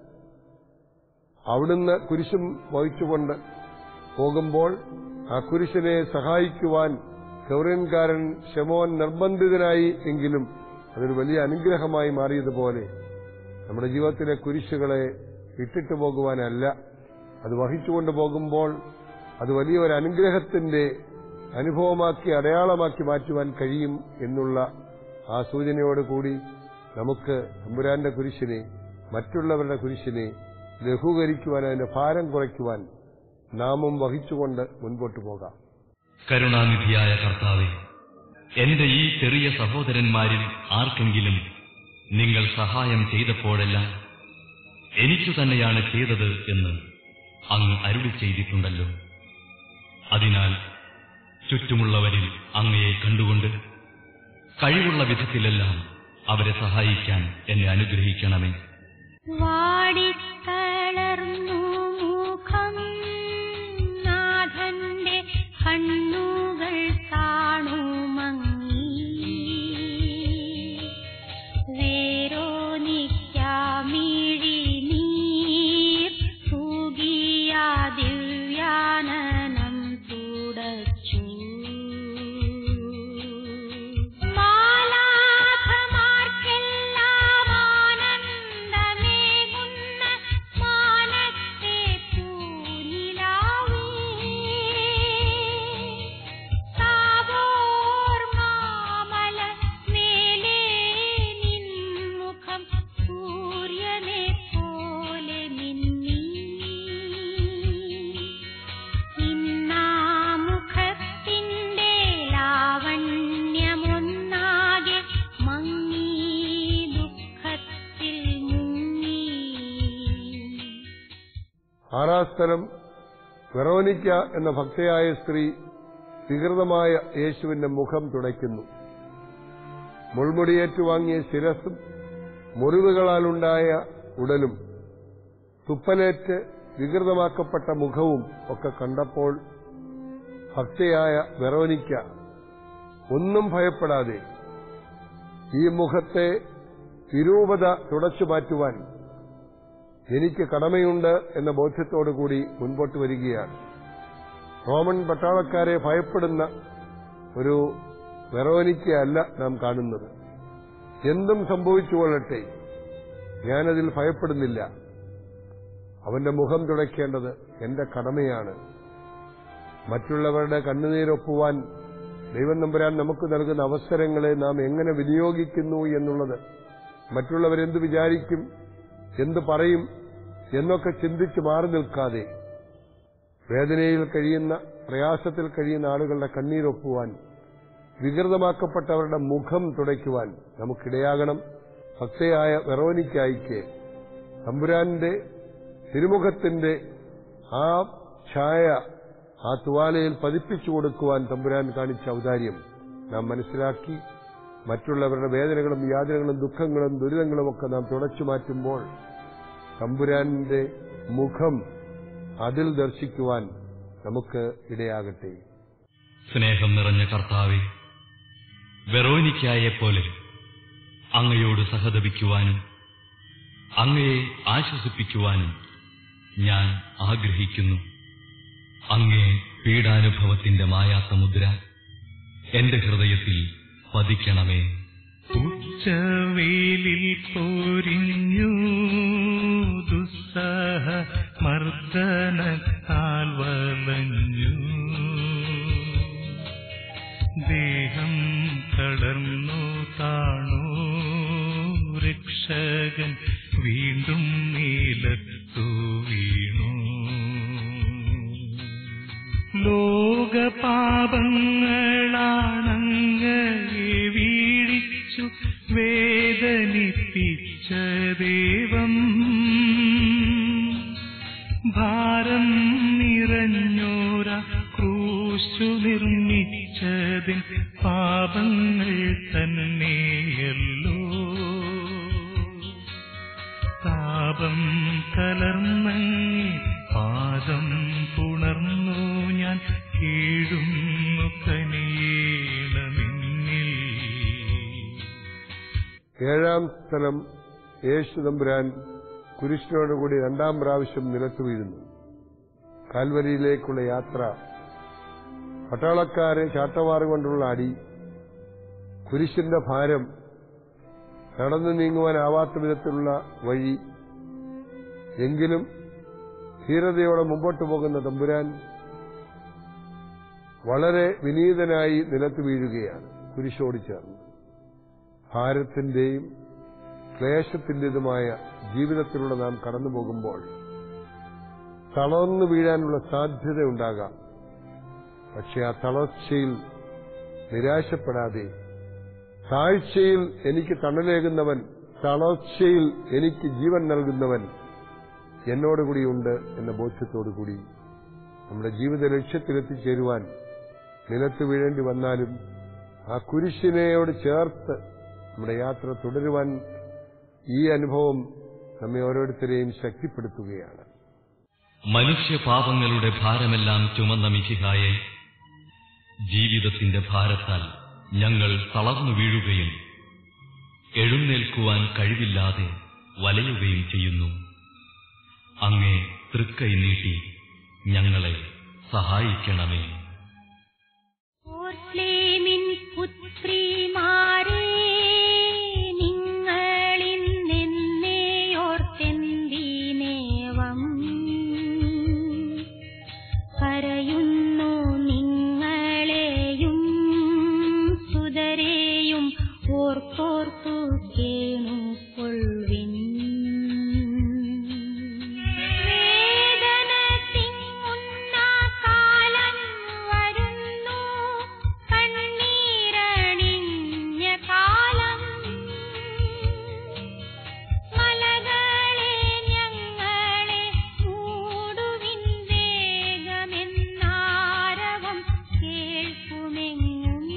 അവിടുന്ന് കുരിശും വഹിച്ചുകൊണ്ട് പോകുമ്പോൾ ആ കുരിശിനെ സഹായിക്കുവാൻ ഗൗരവൻകാരൻ ശമോൻ നിർബന്ധിതനായി എങ്കിലും അതൊരു വലിയ അനുഗ്രഹമായി മാറിയതുപോലെ നമ്മുടെ ജീവിതത്തിലെ കുരിശുകളെ വിട്ടിട്ടു പോകുവാനല്ല അത് വഹിച്ചുകൊണ്ട് പോകുമ്പോൾ അത് വലിയൊരു അനുഗ്രഹത്തിന്റെ അനുഭവമാക്കി അടയാളമാക്കി മാറ്റുവാൻ കഴിയും എന്നുള്ള ആ സൂചനയോടുകൂടി നമുക്ക് തമ്പുരാന്റെ കുരിശിനെ മറ്റുള്ളവരുടെ കുരിശിനെ ലഘൂകരിക്കുവാൻ അതിന്റെ ഭാരം കുറയ്ക്കുവാൻ നാമം വഹിച്ചുകൊണ്ട് മുൻപോട്ട് പോകാം കരുണാനിധിയായ കർത്താവെ എന്റെ ഈ ചെറിയ സഹോദരന്മാരിൽ ആർക്കെങ്കിലും നിങ്ങൾ സഹായം ചെയ്തപ്പോഴെല്ലാം എനിക്കു തന്നെയാണ് ചെയ്തത് എന്ന് അങ്ങ് അരുളി ചെയ്തിട്ടുണ്ടല്ലോ അതിനാൽ ചുറ്റുമുള്ളവരിൽ അങ്ങയെ കണ്ടുകൊണ്ട് കഴിവുള്ള വിധത്തിലെല്ലാം അവരെ സഹായിക്കാൻ എന്നെ അനുഗ്രഹിക്കണമേ വാടിത്തളർന്നു മുഖം നാഥന്റെ കണ്ണുകൾ കാണുമങ്ങി വേരോനിക്കാമിഴി നീർ തൂകിയ ദിവ്യാനനം തുടച്ചു മാലാഖമാർക്കെല്ലാം ആനന്ദമേകുന്ന മാനത്തെ പൂനിലാവേ താവോർ മാമല മേലേ നിൻമുഖം സൂര്യനെ പോലെ മിന്നി ഇന്നാമുഖത്തിൻ്റെ ലാവണ്യമൊന്നാകെ മങ്ങി ദുഃഖത്തിൽ മുങ്ങി ആറാം സ്ഥലം വെറോനിക്ക എന്ന ഭക്തയായ സ്ത്രീ വികൃതമായ യേശുവിന്റെ മുഖം തുടയ്ക്കുന്നു മുൾമുടിയേറ്റുവാങ്ങിയ ശിരസും മുറിവുകളാലുണ്ടായ ഉടലും തുപ്പലേറ്റ് വികൃതമാക്കപ്പെട്ട മുഖവും ഒക്കെ കണ്ടപ്പോൾ ഭക്തയായ വെറോനിക്ക ഒന്നും ഭയപ്പെടാതെ ഈ മുഖത്തെ വിരൂപത തുടച്ചു മാറ്റുവാൻ എനിക്ക് കടമയുണ്ട് എന്ന ബോധ്യത്തോടുകൂടി മുൻപോട്ട് വരികയാണ് റോമൻ പട്ടാളക്കാരെ ഭയപ്പെടുന്ന ഒരു വെറോനിക്കയല്ല നാം കാണുന്നത് എന്തും സംഭവിച്ചുകൊള്ളട്ടെ ഞാനതിൽ ഭയപ്പെടുന്നില്ല അവന്റെ മുഖം തുടയ്ക്കേണ്ടത് എന്റെ കടമയാണ് മറ്റുള്ളവരുടെ കണ്ണുനീരൊപ്പുവാൻ ദൈവം നമ്പുരാൻ നമുക്ക് നൽകുന്ന അവസരങ്ങളെ നാം എങ്ങനെ വിനിയോഗിക്കുന്നു എന്നുള്ളത് മറ്റുള്ളവരെന്ത് വിചാരിക്കും എന്ത് പറയും എന്നൊക്കെ ചിന്തിച്ച് മാറി നിൽക്കാതെ വേദനയിൽ കഴിയുന്ന പ്രയാസത്തിൽ കഴിയുന്ന ആളുകളുടെ കണ്ണീരൊപ്പുവാൻ വികൃതമാക്കപ്പെട്ടവരുടെ മുഖം തുടയ്ക്കുവാൻ നമുക്കിടയാകണം ഭക്തയായ വെറോനിക്കായിക്ക് തമ്പുരാന്റെ തിരുമുഖത്തിന്റെ ആ ഛായ ആ തുവാലയിൽ പതിപ്പിച്ചു കൊടുക്കുവാൻ തമ്പുരാൻ കാണിച്ച ഔദാര്യം നാം മനസ്സിലാക്കി മറ്റുള്ളവരുടെ വേദനകളും യാതനകളും ദുഃഖങ്ങളും ദുരിതങ്ങളും ഒക്കെ നാം തുടച്ചു മാറ്റുമ്പോൾ തമ്പുരാന്റെ മുഖം അതിൽ ദർശിക്കുവാൻ നമുക്ക് ഇടയാകട്ടെ സ്നേഹം നിറഞ്ഞ കർത്താവെ വെറോനിക്കായെപ്പോലെ അങ്ങയോട് സഹതപിക്കുവാനും അങ്ങയെ ആശ്വസിപ്പിക്കുവാനും ഞാൻ ആഗ്രഹിക്കുന്നു അങ്ങേ പീഡാനുഭവത്തിന്റെ മായാത്ത മുദ്ര എന്റെ ഹൃദയത്തിൽ പതിക്കണമേ ഉച്ചവേലിൽ പോരിഞ്ഞു ദുസ്സഹ മർദ്ദനത്താൽ വലഞ്ഞു ദേഹം തളർന്നു താണു രക്ഷകൻ വീണ്ടും നീലത്തു വീണു ലോകപാപങ്ങളാണങ്ങയെ വീഴിച്ചു വേദനിപ്പിച്ച ദൈവം ഭാരം നിറഞ്ഞോര ക്രൂശു നിർമ്മിച്ചതിൻ പാപങ്ങൾ തന്നെയല്ലോ താപം കലർന്നങ്ങി പാദം പുണർന്നു ഞാൻ കീഴുന്നു കനിയേണമെന്നിൽ ഏഴാം സ്ഥലം യേശു തമ്പുരാൻ കുരിശിനോടുകൂടി രണ്ടാം പ്രാവശ്യം നിലത്തു വീഴുന്നു കാൽവരിയിലേക്കുള്ള യാത്ര പട്ടാളക്കാരെ ചാട്ടവാറ് കൊണ്ടുള്ള അടി കുരിശിന്റെ ഭാരം നടന്നു നീങ്ങുവാനാവാത്ത വിധത്തിലുള്ള വഴി എങ്കിലും ധീരതയോടെ മുമ്പോട്ട് പോകുന്ന തമ്പുരാൻ വളരെ വിനീതനായി നിലത്ത് വീഴുകയാണ് കുരിശോട് ചേർന്ന് ഭാരത്തിന്റെയും ക്ലേശത്തിന്റേതുമായ ജീവിതത്തിലൂടെ നാം കടന്നു പോകുമ്പോൾ തളർന്നു വീഴാനുള്ള സാധ്യത ഉണ്ടാകാം പക്ഷെ ആ തളർച്ചയിൽ നിരാശപ്പെടാതെ താഴ്ചയിൽ എനിക്ക് തണലേകുന്നവൻ തളർച്ചയിൽ എനിക്ക് ജീവൻ നൽകുന്നവൻ എന്നോടുകൂടിയുണ്ട് എന്ന ബോധ്യത്തോടുകൂടി നമ്മുടെ ജീവിത ലക്ഷ്യത്തിലെത്തിച്ചേരുവാൻ നിലത്ത് വീഴേണ്ടി വന്നാലും ആ കുരിശിനെയോട് ചേർത്ത് നമ്മുടെ യാത്ര തുടരുവാൻ ഈ അനുഭവം നമ്മെ ഓരോരുത്തരെയും ശക്തിപ്പെടുത്തുകയാണ് മനുഷ്യപാപങ്ങളുടെ ഭാരമെല്ലാം ചുമന്ന മിശിഹായെ ജീവിതത്തിന്റെ ഭാരത്താൽ ഞങ്ങൾ തളർന്നു വീഴുകയും എഴുന്നേൽക്കുവാൻ കഴിവില്ലാതെ വലയുകയും ചെയ്യുന്നു അങ്ങേ തൃക്കൈ നീട്ടി ഞങ്ങളെ സഹായിക്കണമേ ഓർസ്ലേമിൻ പുത്രിമാരേ നിങ്ങളിന്നെന്നെയോർത്തെന്തിനേവം കരയുന്നു നിങ്ങളെയും സുതരെയും ഓർത്തോർത്തു കേണുകൊള്ളുവിൻ വേദന തിങ്ങുന്ന കാലം വരുന്നു കണ്ണീരണിഞ്ഞ കാലം മലകളെ ഞങ്ങളെ മൂടുവിൻ വേഗമെന്നാരവം കേൾക്കുമെങ്ങും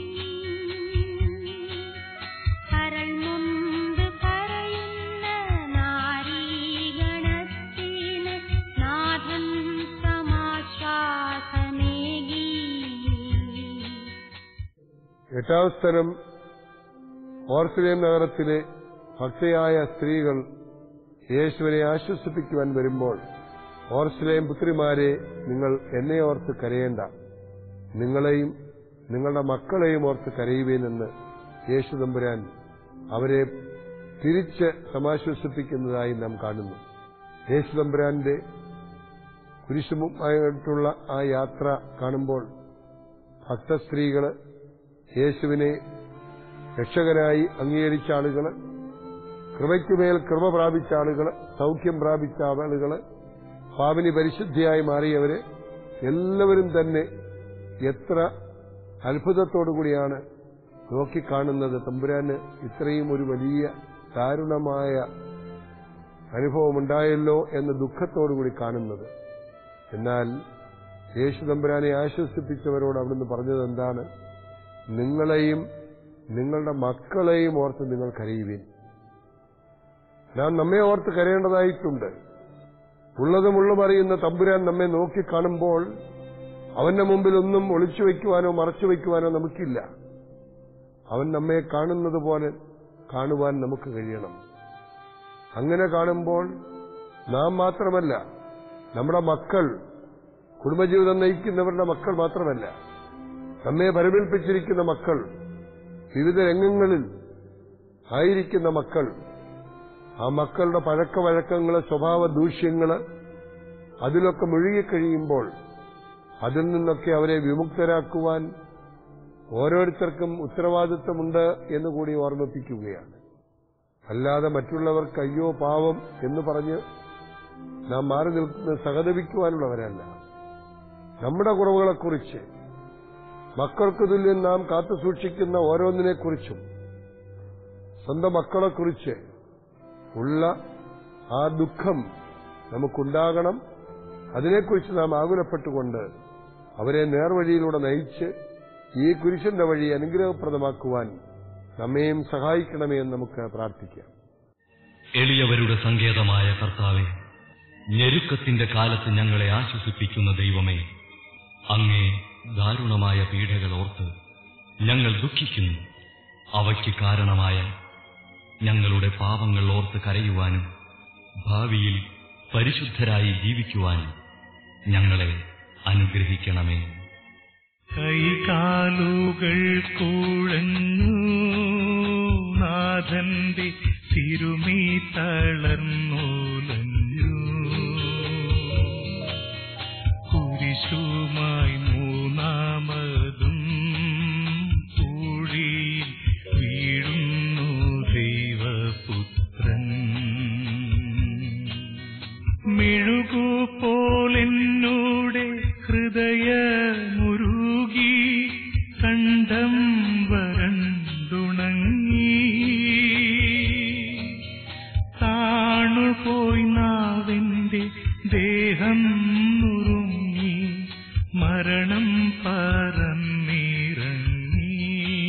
കരൾ നൊന്ത് കരയുന്ന നാരീഗണത്തിന് നാഥൻ സമാശ്വാസമേകി എട്ടാം സ്ഥലം ഓർസലേം നഗരത്തിലെ ഭക്തയായ സ്ത്രീകൾ യേശുവിനെ ആശ്വസിപ്പിക്കുവാൻ വരുമ്പോൾ ഓർസലേം പുത്രിമാരെ നിങ്ങൾ എന്നെ ഓർത്ത് കരയേണ്ട നിങ്ങളെയും നിങ്ങളുടെ മക്കളെയും ഓർത്ത് കരയുവേനെന്ന് യേശു തമ്പുരാൻ അവരെ തിരിച്ച് സമാശ്വസിപ്പിക്കുന്നതായി നാം കാണുന്നു യേശു തമ്പുരാന്റെ കുരിശുമായിട്ടുള്ള ആ യാത്ര കാണുമ്പോൾ ഭക്തസ്ത്രീകള് യേശുവിനെ രക്ഷകനായി അംഗീകരിച്ച ആളുകള് കൃപയ്ക്കുമേൽ കൃപ പ്രാപിച്ച ആളുകള് സൗഖ്യം പ്രാപിച്ച ആളുകള് പാവിനി പരിശുദ്ധിയായി മാറിയവര് എല്ലാവരും തന്നെ എത്ര അത്ഭുതത്തോടുകൂടിയാണ് നോക്കിക്കാണുന്നത് തമ്പുരാന് ഇത്രയും ഒരു വലിയ ദാരുണമായ അനുഭവമുണ്ടായല്ലോ എന്ന് ദുഃഖത്തോടുകൂടി കാണുന്നത് എന്നാൽ യേശു തമ്പുരാനെ ആശ്വസിപ്പിച്ചവരോട് അവിടുന്ന് പറഞ്ഞത് എന്താണ് നിങ്ങളെയും നിങ്ങളുടെ മക്കളെയും ഓർത്ത് നിങ്ങൾ കരയുവിൻ നാം നമ്മെ ഓർത്ത് കരയേണ്ടതായിട്ടുണ്ട് ഉള്ളതും ഉള്ളും അറിയുന്ന തമ്പുരാൻ നമ്മെ നോക്കിക്കാണുമ്പോൾ അവന്റെ മുമ്പിൽ ഒന്നും ഒളിച്ചു വയ്ക്കുവാനോ മറച്ചു വയ്ക്കുവാനോ നമുക്കില്ല അവൻ നമ്മെ കാണുന്നത് പോലെ കാണുവാൻ നമുക്ക് കഴിയണം അങ്ങനെ കാണുമ്പോൾ നാം മാത്രമല്ല നമ്മുടെ മക്കൾ കുടുംബജീവിതം നയിക്കുന്നവരുടെ മക്കൾ മാത്രമല്ല നമ്മെ പരിമേൽപ്പിച്ചിരിക്കുന്ന മക്കൾ വിവിധ രംഗങ്ങളിൽ ആയിരിക്കുന്ന മക്കൾ ആ മക്കളുടെ പഴക്ക വഴക്കങ്ങള് സ്വഭാവ ദൂഷ്യങ്ങള് അതിലൊക്കെ മുഴുകിക്കഴിയുമ്പോൾ അതിൽ നിന്നൊക്കെ അവരെ വിമുക്തരാക്കുവാൻ ഓരോരുത്തർക്കും ഉത്തരവാദിത്വമുണ്ട് എന്നുകൂടി ഓർമ്മിപ്പിക്കുകയാണ് അല്ലാതെ മറ്റുള്ളവർക്ക് അയ്യോ പാവം എന്ന് പറഞ്ഞ് നാം മാറി നിൽക്കുന്ന സഹതപിക്കുവാനുള്ളവരല്ല നമ്മുടെ കുറവുകളെക്കുറിച്ച് മക്കൾക്ക് തുല്യം നാം കാത്തുസൂക്ഷിക്കുന്ന ഓരോന്നിനെക്കുറിച്ചും സ്വന്തം മക്കളെക്കുറിച്ച് ഉള്ള ആ ദുഃഖം നമുക്കുണ്ടാകണം അതിനെക്കുറിച്ച് നാം ആകുലപ്പെട്ടുകൊണ്ട് അവരെ നേർവഴിയിലൂടെ നയിച്ച് ഈ കുരിശന്റെ വഴി അനുഗ്രഹപ്രദമാക്കുവാൻ നമ്മയും സഹായിക്കണമേ എന്ന് നമുക്ക് പ്രാർത്ഥിക്കാം എളിയവരുടെ സങ്കേതമായ കർത്താവെ ഞെരുക്കത്തിന്റെ കാലത്ത് ഞങ്ങളെ ആശ്വസിപ്പിക്കുന്ന ദൈവമേ അങ്ങേ ദാരുണമായ പീഡകൾ ഓർത്ത് ഞങ്ങൾ ദുഃഖിക്കുന്നു അവയ്ക്ക് കാരണമായ ഞങ്ങളുടെ പാപങ്ങൾ ഓർത്ത് കരയുവാനും ഭാവിയിൽ പരിശുദ്ധരായി ജീവിക്കുവാനും ഞങ്ങളെ അനുഗ്രഹിക്കണമേ കൈകാലുകൾ കുഴഞ്ഞു നാഥന്റെ തിരുമി തളർന്നോലഞ്ഞു കുരിശുമായി മൂന്നാമതും പൂഴിയിൽ വീഴുന്നു ദൈവപുത്രൻ മെഴുകുപോലെന്നൂടെ ഹൃദയമുരുകി കണ്ഠം വരണ്ടുണങ്ങി താണുപോയി നാവിന്റെ ദേഹം നുറുങ്ങി മരണം പറന്നിറങ്ങി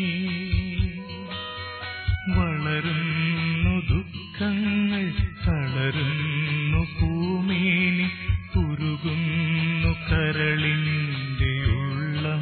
വളരുന്നു ദുഃഖങ്ങൾ തളരുന്നു ഭൂമേനി ഉരുകുന്നു കരളിന്റെ ഉള്ളം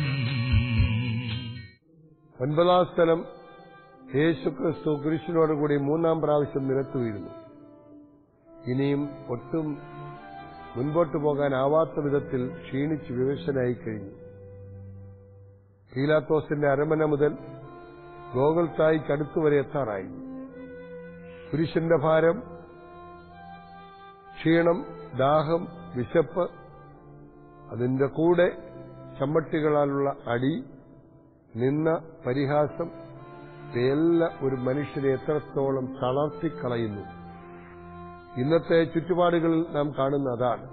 ഒൻപതാം സ്ഥലം യേശുക്രിസ്തു കുരിശിനോടുകൂടി മൂന്നാം പ്രാവശ്യം നിലത്തു വീഴുന്നു ഇനിയും ഒട്ടും മുൻപോട്ട് പോകാനാവാത്ത വിധത്തിൽ ക്ഷീണിച്ച് വിവശനായി കഴിഞ്ഞു പീലാത്തോസിന്റെ അരമന മുതൽ ഗോകുൽത്തായിക്കടുത്തു വരെ എത്താറായി കുരിശിന്റെ ഭാരം ക്ഷീണം ദാഹം വിശപ്പ് അതിന്റെ കൂടെ ചമ്മട്ടികളാലുള്ള അടി നിന്ന പരിഹാസം ഇവയെല്ലാം ഒരു മനുഷ്യനെ എത്രത്തോളം തളർത്തിക്കളയുന്നു ഇന്നത്തെ ചുറ്റുപാടുകളിൽ നാം കാണുന്ന അതാണ്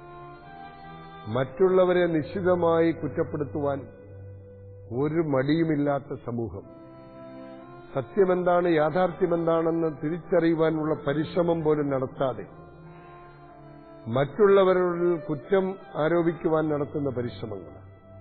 മറ്റുള്ളവരെ നിശ്ചിതമായി കുറ്റപ്പെടുത്തുവാൻ ഒരു മടിയുമില്ലാത്ത സമൂഹം സത്യമെന്താണ് യാഥാർത്ഥ്യമെന്താണെന്ന് തിരിച്ചറിയുവാനുള്ള പരിശ്രമം പോലും നടത്താതെ മറ്റുള്ളവരിൽ കുറ്റം ആരോപിക്കുവാൻ നടത്തുന്ന പരിശ്രമങ്ങൾ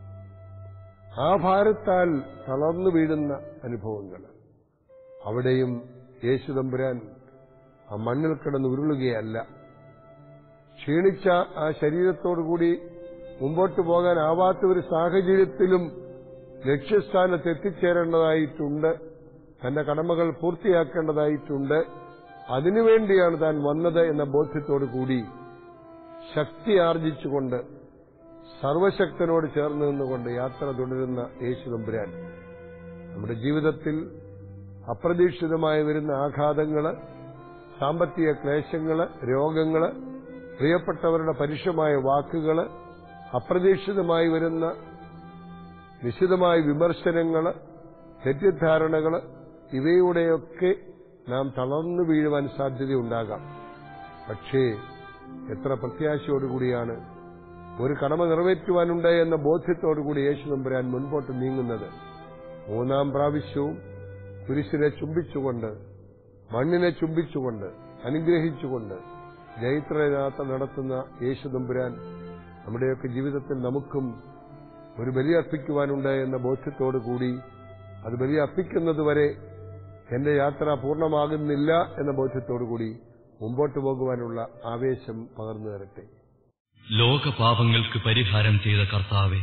ആ ഭാരത്താൽ തളർന്നു വീഴുന്ന അനുഭവങ്ങൾ അവിടെയും യേശുതമ്പുരാൻ ആ മണ്ണിൽ കിടന്ന് ഉരുളുകയല്ല ക്ഷീണിച്ച ആ ശരീരത്തോടുകൂടി മുമ്പോട്ട് പോകാനാവാത്ത ഒരു സാഹചര്യത്തിലും ലക്ഷ്യസ്ഥാനത്ത് എത്തിച്ചേരേണ്ടതായിട്ടുണ്ട് തന്റെ കടമകൾ പൂർത്തിയാക്കേണ്ടതായിട്ടുണ്ട് അതിനുവേണ്ടിയാണ് താൻ വന്നത് എന്ന ബോധ്യത്തോടു കൂടി ശക്തി ആർജിച്ചുകൊണ്ട് സർവശക്തനോട് ചേർന്ന് നിന്നുകൊണ്ട് യാത്ര തുടരുന്ന യേശു തമ്പുരാൻ നമ്മുടെ ജീവിതത്തിൽ അപ്രതീക്ഷിതമായി വരുന്ന ആഘാതങ്ങള് സാമ്പത്തിക ക്ലേശങ്ങള് രോഗങ്ങള് പ്രിയപ്പെട്ടവരുടെ പരുഷമായ വാക്കുകള് അപ്രതീക്ഷിതമായി വരുന്ന നിശിതമായ വിമർശനങ്ങള് തെറ്റിദ്ധാരണകള് ഇവയുടെയൊക്കെ നാം തളർന്നു വീഴുവാൻ സാധ്യതയുണ്ടാകാം പക്ഷേ എത്ര പ്രത്യാശയോടുകൂടിയാണ് ഒരു കടമ നിറവേറ്റുവാനുണ്ട് എന്ന ബോധ്യത്തോടുകൂടി യേശു നമ്പുരാൻ മുൻപോട്ട് നീങ്ങുന്നത് മൂന്നാം പ്രാവശ്യവും കുരിശിനെ ചുംബിച്ചുകൊണ്ട് മണ്ണിനെ ചുംബിച്ചുകൊണ്ട് അനുഗ്രഹിച്ചുകൊണ്ട് ജൈത്രയാത്ര നടത്തുന്ന യേശു നമ്പുരാൻ നമ്മുടെയൊക്കെ ജീവിതത്തിൽ നമുക്കും ഒരു ബലി അർപ്പിക്കുവാനുണ്ട് എന്ന ബോധ്യത്തോടുകൂടി അത് ബലി അർപ്പിക്കുന്നതുവരെ എന്റെ യാത്ര പൂർണ്ണമാകുന്നില്ല എന്ന ബോധ്യത്തോടുകൂടി മുമ്പോട്ട് പോകുവാനുള്ള ആവേശം പകർന്നു തരട്ടെ ലോകപാപങ്ങൾക്ക് പരിഹാരം ചെയ്ത കർത്താവെ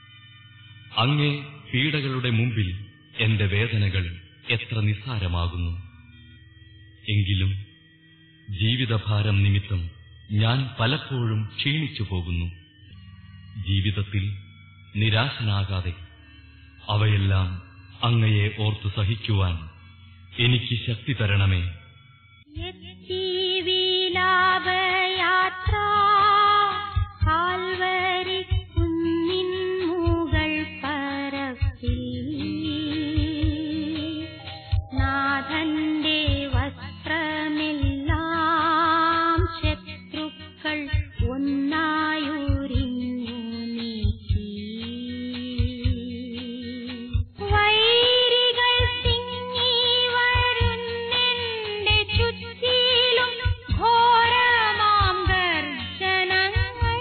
അങ്ങേ പീഡകളുടെ മുമ്പിൽ എന്റെ വേദനകൾ എത്ര നിസ്സാരമാകുന്നു എങ്കിലും ജീവിതഭാരം നിമിത്തം ഞാൻ പലപ്പോഴും ക്ഷീണിച്ചു പോകുന്നു ജീവിതത്തിൽ നിരാശനാകാതെ അവയെല്ലാം അങ്ങയെ ഓർത്തു സഹിക്കുവാൻ എനിക്ക് ശക്തി തരണമേ എത്തി വിലാപയാത്ര കാൽവരി കുന്നിൻ മുകൾ പരപ്പിൽ നാഥന്റെ വസ്ത്രമെല്ലാം ശത്രുക്കൾ ഒന്നായുരിഞ്ഞു നീക്കി വൈരികൾ തിങ്ങി വരുന്നെന്റെ ചുറ്റിലും ഘോരമാം ഗർജനങ്ങൾ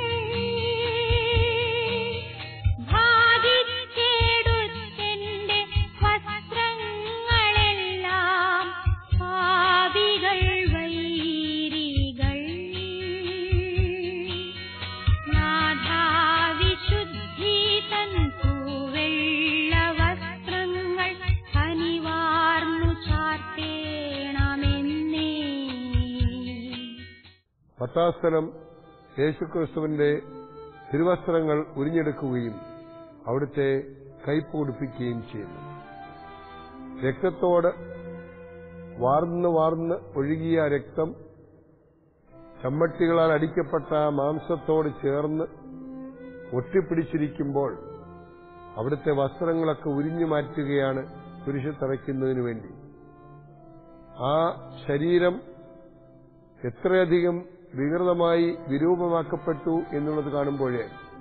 ഭാഗിച്ചെടുത്തെന്റെ വസ്ത്രങ്ങളെല്ലാം പാപികൾ വൈരികൾ നാഥാവിശുദ്ധി തൻ പൂവെള്ള വസ്ത്രങ്ങൾ കനിവാർന്നു ചാർത്തേണമെന്നേ പത്താം സ്ഥലം യേശുക്രിസ്തുവിന്റെ തിരുവസ്ത്രങ്ങൾ ഉരിഞ്ഞെടുക്കുകയും അവിടുത്തെ കയ്പ് കുടിപ്പിക്കുകയും ചെയ്യുന്നു രക്തത്തോട് വാർന്ന് വാർന്ന് ഒഴുകിയ രക്തം ചമ്മട്ടികളാൽ അടിക്കപ്പെട്ട മാംസത്തോട് ചേർന്ന് ഒട്ടിപ്പിടിച്ചിരിക്കുമ്പോൾ അവിടുത്തെ വസ്ത്രങ്ങളൊക്കെ ഉരിഞ്ഞു മാറ്റുകയാണ് കുരിശ് തറയ്ക്കുന്നതിനു വേണ്ടി ആ ശരീരം എത്രയധികം വികൃതമായി വിരൂപമാക്കപ്പെട്ടു എന്നുള്ളത് കാണുമ്പോഴേ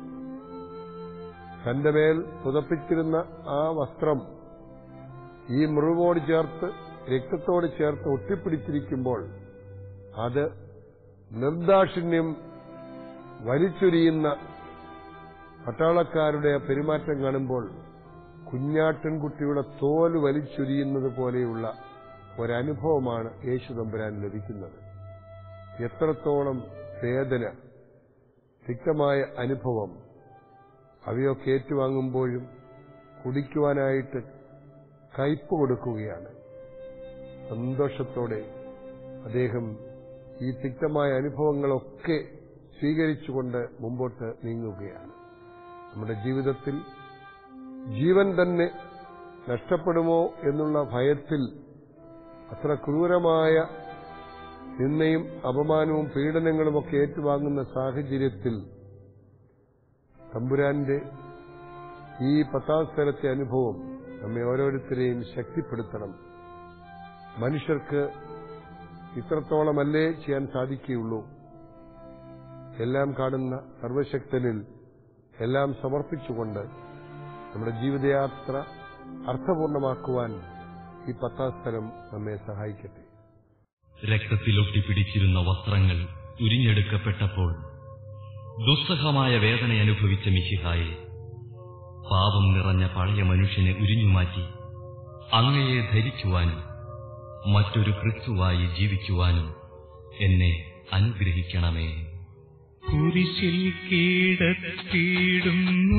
തന്റെ മേൽ പുതപ്പിച്ചിരുന്ന ആ വസ്ത്രം ഈ മുറിവോട് ചേർത്ത് രക്തത്തോട് ചേർത്ത് ഒട്ടിപ്പിടിച്ചിരിക്കുമ്പോൾ അത് നിർദാക്ഷിണ്യം വലിച്ചൊരിയുന്ന പട്ടാളക്കാരുടെ പെരുമാറ്റം കാണുമ്പോൾ കുഞ്ഞാട്ടിൻകുട്ടിയുടെ തോല് വലിച്ചൊരിയുന്നത് പോലെയുള്ള ഒരനുഭവമാണ് യേശു തമ്പുരാൻ ലഭിക്കുന്നത് എത്രത്തോളം വേദന തിക്തമായ അനുഭവം അവയൊക്കെ ഏറ്റുവാങ്ങുമ്പോഴും കുടിക്കുവാനായിട്ട് കയ്പ് കൊടുക്കുകയാണ് സന്തോഷത്തോടെ അദ്ദേഹം ഈ തിക്തമായ അനുഭവങ്ങളൊക്കെ സ്വീകരിച്ചുകൊണ്ട് മുമ്പോട്ട് നീങ്ങുകയാണ് നമ്മുടെ ജീവിതത്തിൽ ജീവൻ തന്നെ നഷ്ടപ്പെടുമോ എന്നുള്ള ഭയത്തിൽ അത്ര ക്രൂരമായ നിന്നയും അപമാനവും പീഡനങ്ങളുമൊക്കെ ഏറ്റുവാങ്ങുന്ന സാഹചര്യത്തിൽ തമ്പുരാന്റെ ഈ പത്താം സ്ഥലത്തെ അനുഭവം നമ്മെ ഓരോരുത്തരെയും ശക്തിപ്പെടുത്തണം മനുഷ്യർക്ക് ഇത്രത്തോളമല്ലേ ചെയ്യാൻ സാധിക്കുകയുള്ളൂ എല്ലാം കാണുന്ന സർവശക്തനിൽ എല്ലാം സമർപ്പിച്ചുകൊണ്ട് നമ്മുടെ ജീവിതയാത്ര അർത്ഥപൂർണമാക്കുവാൻ ഈ പത്താം സ്ഥലം നമ്മെ സഹായിക്കട്ടെ രക്തത്തിലൊട്ടിപ്പിടിച്ചിരുന്ന വസ്ത്രങ്ങൾ ഉരിഞ്ഞെടുക്കപ്പെട്ടപ്പോൾ ദുസ്സഹമായ വേദന അനുഭവിച്ച മിശിഹായെ പാപം നിറഞ്ഞ പഴയ മനുഷ്യനെ ഉരിഞ്ഞുമാറ്റി അങ്ങയെ ധരിക്കുവാനും മറ്റൊരു ക്രിസ്തുവായി ജീവിക്കുവാനും എന്നെ അനുഗ്രഹിക്കണമേ കുരിശിൽ കീടത്തിടുന്നു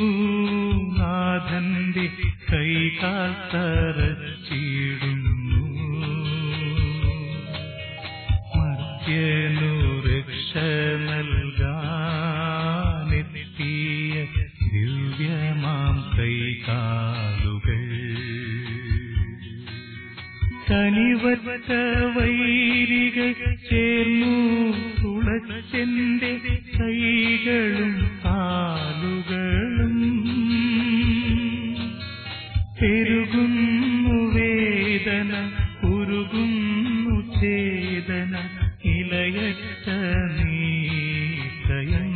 നാഥന്റെ കൈകാൽ തറച്ചിടുന്നു മർത്യനു രക്ഷ നൽകാനെത്തിയ ദിവ്യമാം കൈകാലുകൾ കനിവറ്റ വൈരികൾ ചേർന്നു തുളച്ചെന്റെ കൈകളും കാലുകളും പെരുകുന്നു വേദന ഉരുകുന്നു ചേതന ഇലയറ്റ നീക്കയം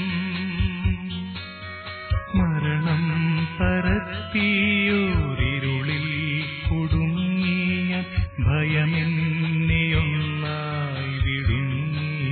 മരണം പരത്തിയോരിരുളിൽ കുടുങ്ങിയ ഭയമെന്നെയൊന്നായി വിടുങ്ങി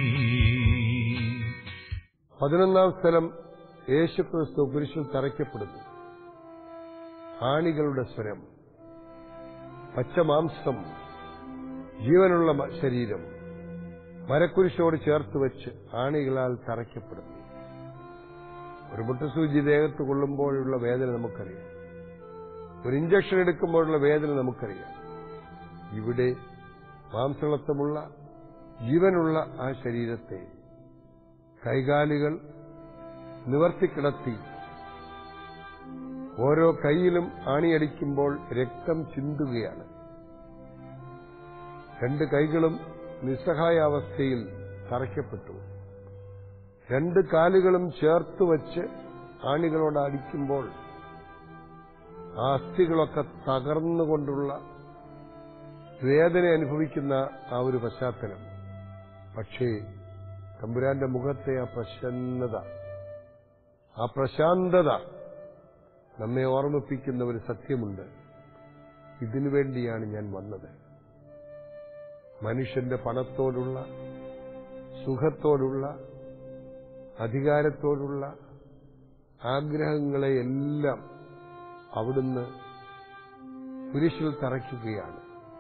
പതിനൊന്നാം സ്ഥലം യേശുക്രിസ്തു കുരിശിൽ തറയ്ക്കപ്പെടുന്നു ആണികളുടെ സ്വരം പച്ചമാംസം ജീവനുള്ള മ- ശരീരം മരക്കുരിശോട് ചേർത്ത് വെച്ച് ആണികളാൽ തറയ്ക്കപ്പെടുന്നു ഒരു മുട്ടസൂചി ദേഹത്ത് കൊള്ളുമ്പോഴുള്ള വേദന നമുക്കറിയാം ഒരു ഇഞ്ചക്ഷൻ എടുക്കുമ്പോഴുള്ള വേദന നമുക്കറിയാം ഇവിടെ മാംസളത്വമുള്ള ജീവനുള്ള ആ ശരീരത്തെ കൈകാലുകൾ നിവർത്തിക്കിടത്തി ഓരോ കൈയിലും ആണിയടിക്കുമ്പോൾ രക്തം ചിന്തുകയാണ് രണ്ട് കൈകളും നിസ്സഹായാവസ്ഥയിൽ തറയ്ക്കപ്പെട്ടു രണ്ട് കാലുകളും ചേർത്ത് വച്ച് ആണികളോട് അടിക്കുമ്പോൾ ആ അസ്ഥികളൊക്കെ തകർന്നുകൊണ്ടുള്ള വേദന അനുഭവിക്കുന്ന ആ ഒരു പശ്ചാത്തലം പക്ഷേ തമ്പുരാന്റെ മുഖത്തെ ആ പ്രസന്നത ആ പ്രശാന്തത നമ്മെ ഓർമ്മിപ്പിക്കുന്ന ഒരു സത്യമുണ്ട് ഇതിനു വേണ്ടിയാണ് ഞാൻ വന്നത് മനുഷ്യന്റെ പണത്തോടുള്ള സുഖത്തോടുള്ള അധികാരത്തോടുള്ള ആഗ്രഹങ്ങളെയെല്ലാം അവിടുന്ന് കുരിശിൽ തറയ്ക്കുകയാണ്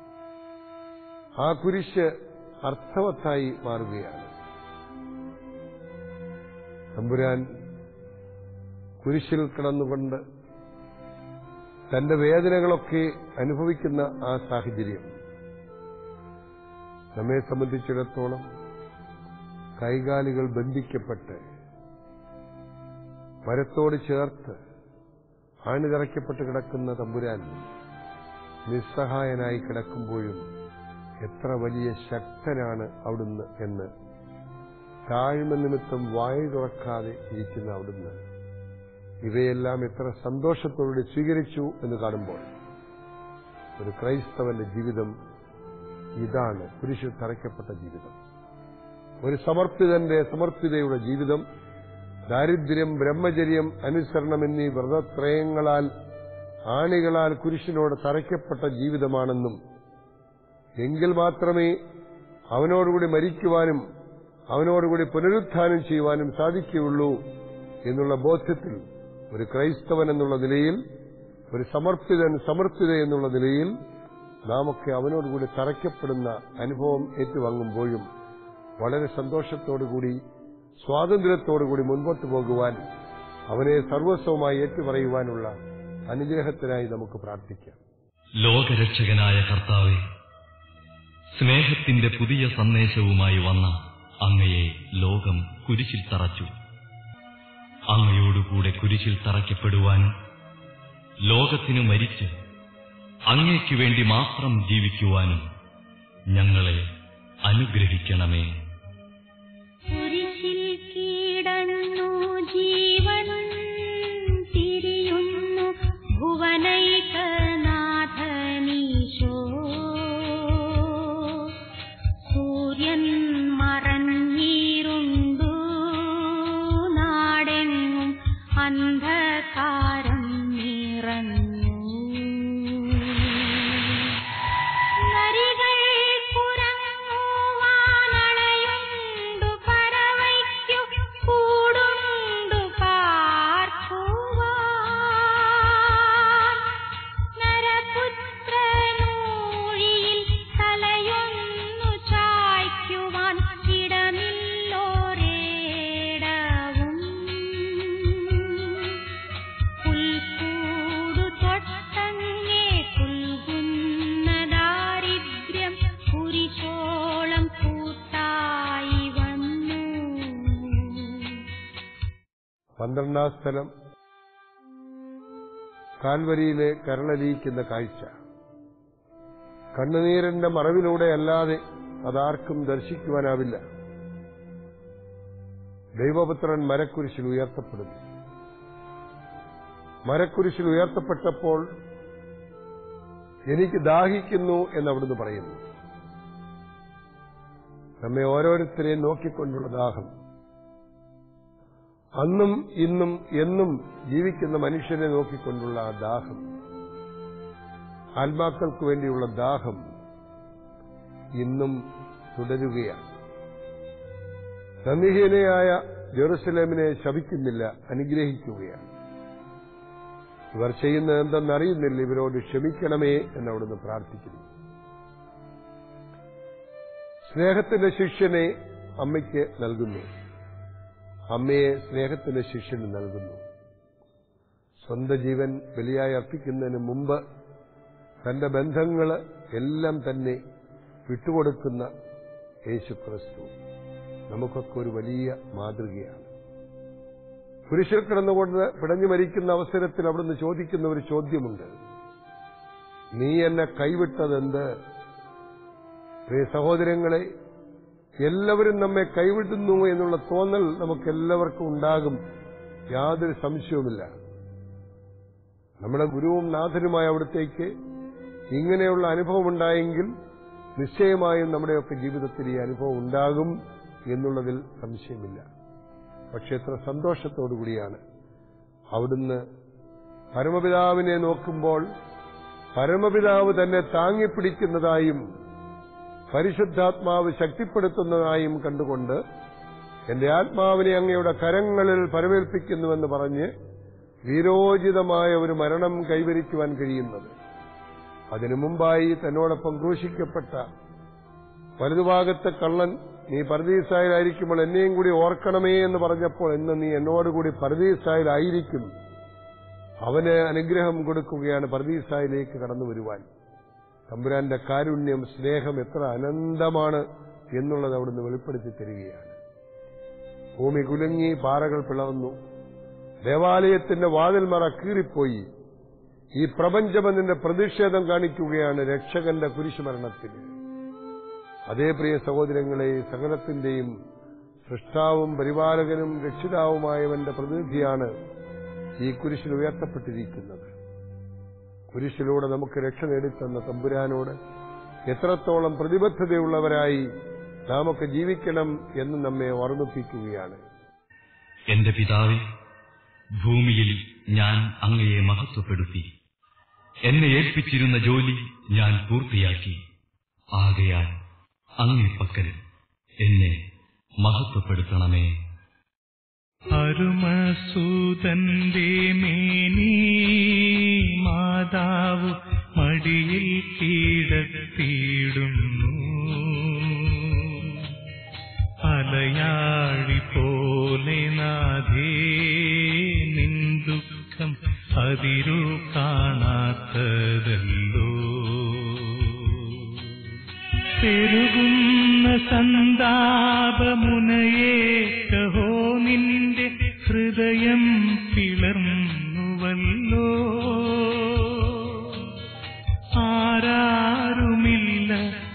ആ കുരിശ് അർത്ഥവത്തായി മാറുകയാണ് തമ്പുരാൻ കുരിശിൽ കിടന്നുകൊണ്ട് തന്റെ വേദനകളൊക്കെ അനുഭവിക്കുന്ന ആ സാഹചര്യം നമ്മെ സംബന്ധിച്ചിടത്തോളം കൈകാലുകൾ ബന്ധിക്കപ്പെട്ട് മരത്തോട് ചേർത്ത് ആണിതറയ്ക്കപ്പെട്ട് കിടക്കുന്ന തമ്പുരാൻ നിസ്സഹായനായി കിടക്കുമ്പോഴും എത്ര വലിയ ശക്തനാണ് അവിടുന്ന് എന്ന് താഴ്മ നിമിത്തം വായു തുറക്കാതെ ഇരിക്കുന്ന അവിടുന്ന് ഇവയെല്ലാം എത്ര സന്തോഷത്തോടെ സ്വീകരിച്ചു എന്ന് കാണുമ്പോൾ ഒരു ക്രൈസ്തവന്റെ ജീവിതം ഇതാണ് കുരിശിൽ തറയ്ക്കപ്പെട്ട ജീവിതം ഒരു സമർപ്പിതന്റെ സമർപ്പിതയുടെ ജീവിതം ദാരിദ്ര്യം ബ്രഹ്മചര്യം അനുസരണം എന്നീ വ്രതത്രയങ്ങളാൽ ആണികളാൽ കുരിശിനോട് തറയ്ക്കപ്പെട്ട ജീവിതമാണെന്നും എങ്കിൽ മാത്രമേ അവനോടുകൂടി മരിക്കുവാനും അവനോടുകൂടി പുനരുത്ഥാനം ചെയ്യുവാനും സാധിക്കുകയുള്ളൂ എന്നുള്ള ബോധ്യത്തിൽ ഒരു ക്രൈസ്തവൻ എന്നുള്ള നിലയിൽ ഒരു സമർപ്പിതൻ സമർപ്പിത എന്നുള്ള നിലയിൽ നാമൊക്കെ അവനോടുകൂടി തറയ്ക്കപ്പെടുന്ന അനുഭവം ഏറ്റുവാങ്ങുമ്പോഴും വളരെ സന്തോഷത്തോടുകൂടി സ്വാതന്ത്ര്യത്തോടുകൂടി മുൻപോട്ട് പോകുവാൻ അവനെ സർവസ്വമായി ഏറ്റുപറയുവാനുള്ള അനുഗ്രഹത്തിനായി നമുക്ക് പ്രാർത്ഥിക്കാം ലോകരക്ഷകനായ കർത്താവെ സ്നേഹത്തിന്റെ പുതിയ സന്ദേശവുമായി വന്ന അങ്ങയെ ലോകം കുരിശിൽ തറച്ചു അങ്ങയോടുകൂടെ കുരിശിൽ തറയ്ക്കപ്പെടുവാനും ലോകത്തിനു മരിച്ച് അങ്ങയ്ക്കു വേണ്ടി മാത്രം ജീവിക്കുവാനും ഞങ്ങളെ അനുഗ്രഹിക്കണമേ കുരിശിൽ കീടന്നു ജീവൻ തിരിയുന്നു ഭുവനൈകനാഥനീശോ സൂര്യൻ മറഞ്ഞീരുണ്ടു നാടെങ്ങും അന്ധകാരം നിറഞ്ഞു നരികൾ കുരങ്ങുവാനണയുണ്ടു പറവയ്ക്കു കൂടുണ്ടു പാർക്കുവാൻ നരപുത്രനൂഴിയിൽ തലയൊന്നു ചായ്ക്കുവാൻ ഇടമില്ലോരേടവും പുൽക്കൂടു തൊട്ടങ്ങേ പുൽകുന്ന ദാരിദ്ര്യം കുരിശോളം കൂട്ടായി വന്നു പന്ത്രണ്ടാം സ്ഥലം കാൽവരിയിലെ കരളലിയിക്കുന്ന കാഴ്ച കണ്ണുനീരിന്റെ മറവിലൂടെ അല്ലാതെ അതാർക്കും ദർശിക്കുവാനാവില്ല ദൈവപുത്രൻ മരക്കുരിശിൽ ഉയർത്തപ്പെടുന്നു മരക്കുരിശിൽ ഉയർത്തപ്പെട്ടപ്പോൾ എനിക്ക് ദാഹിക്കുന്നു എന്ന് അവിടുന്ന് പറയുന്നു നമ്മെ ഓരോരുത്തരെയും നോക്കിക്കൊണ്ടുള്ള ദാഹം അന്നും ഇന്നും എന്നും ജീവിക്കുന്ന മനുഷ്യനെ നോക്കിക്കൊണ്ടുള്ള ആ ദാഹം ആത്മാക്കൾക്ക് വേണ്ടിയുള്ള ദാഹം ഇന്നും തുടരുകയാണ് നന്ദിഹീനയായ ജെറുസലേമിനെ ശപിക്കുന്നില്ല അനുഗ്രഹിക്കുകയാണ് ഇവർ ചെയ്യുന്നത് എന്തെന്നറിയുന്നില്ല ഇവരോട് ക്ഷമിക്കണമേ എന്നവിടുന്ന് പ്രാർത്ഥിക്കുന്നു സ്നേഹത്തിന്റെ ശിഷ്യനെ അമ്മയ്ക്ക് നൽകുന്നു അമ്മയെ സ്നേഹത്തിന്റെ ശിഷ്യന് നൽകുന്നു സ്വന്തം ജീവൻ ബലിയായി അർപ്പിക്കുന്നതിന് മുമ്പ് തന്റെ ബന്ധങ്ങള് എല്ലാം തന്നെ വിട്ടുകൊടുക്കുന്ന യേശു ക്രിസ്തു നമുക്കൊക്കെ ഒരു വലിയ മാതൃകയാണ് കുരിശിൽ കിടന്നുകൊണ്ട് പിടഞ്ഞു മരിക്കുന്ന അവസരത്തിൽ അവിടുന്ന് ചോദിക്കുന്ന ഒരു ചോദ്യമുണ്ട് നീ എന്നെ കൈവിട്ടതെന്ത് പ്രിയ സഹോദരങ്ങളെ എല്ലാവരും നമ്മെ കൈവിടുന്നു എന്നുള്ള തോന്നൽ നമുക്ക് എല്ലാവർക്കും ഉണ്ടാകും യാതൊരു സംശയവുമില്ല നമ്മുടെ ഗുരുവും നാഥനുമായ അവിടത്തേക്ക് ഇങ്ങനെയുള്ള അനുഭവം ഉണ്ടായെങ്കിൽ നിശ്ചയമായും നമ്മുടെയൊക്കെ ജീവിതത്തിൽ ഈ അനുഭവം ഉണ്ടാകും എന്നുള്ളതിൽ സംശയമില്ല പക്ഷെ എത്ര സന്തോഷത്തോടുകൂടിയാണ് അവിടുന്ന് പരമപിതാവിനെ നോക്കുമ്പോൾ പരമപിതാവ് തന്നെ താങ്ങിപ്പിടിക്കുന്നതായും പരിശുദ്ധാത്മാവ് ശക്തിപ്പെടുത്തുന്നതായും കണ്ടുകൊണ്ട് എന്റെ ആത്മാവിനെ അങ്ങയുടെ കരങ്ങളിൽ പരമേൽപ്പിക്കുന്നുവെന്ന് പറഞ്ഞ് വീരോചിതമായ ഒരു മരണം കൈവരിക്കുവാൻ കഴിയുന്നത് അതിനു മുമ്പായി തന്നോടൊപ്പം ക്രൂശിക്കപ്പെട്ട വലതുഭാഗത്തെ കള്ളൻ നീ പരദീസായിലായിരിക്കുമ്പോൾ എന്നെയും കൂടി ഓർക്കണമേ എന്ന് പറഞ്ഞപ്പോൾ ഇന്ന് നീ എന്നോടുകൂടി പരദീസായിലായിരിക്കും അവന് അനുഗ്രഹം കൊടുക്കുകയാണ് പരദീസായിലേക്ക് കടന്നു വരുവാൻ തമ്പുരാന്റെ കാരുണ്യം സ്നേഹം എത്ര അനന്തമാണ് എന്നുള്ളത് അവിടുന്ന് വെളിപ്പെടുത്തി തരികയാണ് ഭൂമി കുലുങ്ങി പാറകൾ പിളർന്നു ദേവാലയത്തിന്റെ വാതിൽമറ കീറിപ്പോയി ഈ പ്രപഞ്ചമെന്നിന്റെ പ്രതിഷേധം കാണിക്കുകയാണ് രക്ഷകന്റെ കുരിശുമരണത്തിൽ അതേ പ്രിയ സഹോദരങ്ങളെ സകലത്തിന്റെയും സൃഷ്ടാവും പരിപാലകനും രക്ഷിതാവുമായവന്റെ പ്രതിനിധിയാണ് ഈ കുരിശിൽ ഉയർത്തപ്പെട്ടിരിക്കുന്നത് കുരിശിലൂടെ നമുക്ക് രക്ഷ നേടിത്തന്ന തമ്പുരാനോട് എത്രത്തോളം പ്രതിബദ്ധതയുള്ളവരായി നാമൊക്കെ ജീവിക്കണം എന്ന് നമ്മെ ഓർമ്മിപ്പിക്കുകയാണ് എന്റെ പിതാവേ ഭൂമിയിൽ ഞാൻ അങ്ങയെ മഹത്വപ്പെടുത്തി എന്നെ ഏൽപ്പിച്ചിരുന്ന ജോലി ഞാൻ പൂർത്തിയാക്കി ആകയാൽ അങ്ങേ പക്കൽ എന്നെ മഹത്വപ്പെടുത്തണമേ അരുമസൂതന്റെ മേനി മാതാവ് മടിയിൽ കീഴത്തിയിടുന്നു അലയാഴി പോലെ നാഥേ നിൻ ദുഃഖം അതിരു കാണാത്തതല്ലോ പെരുകുന്ന സന്താപമുനയെ കഹോ നിന്റെ ഹൃദയം പിളർന്നുവല്ലോ ആരാരുമില്ല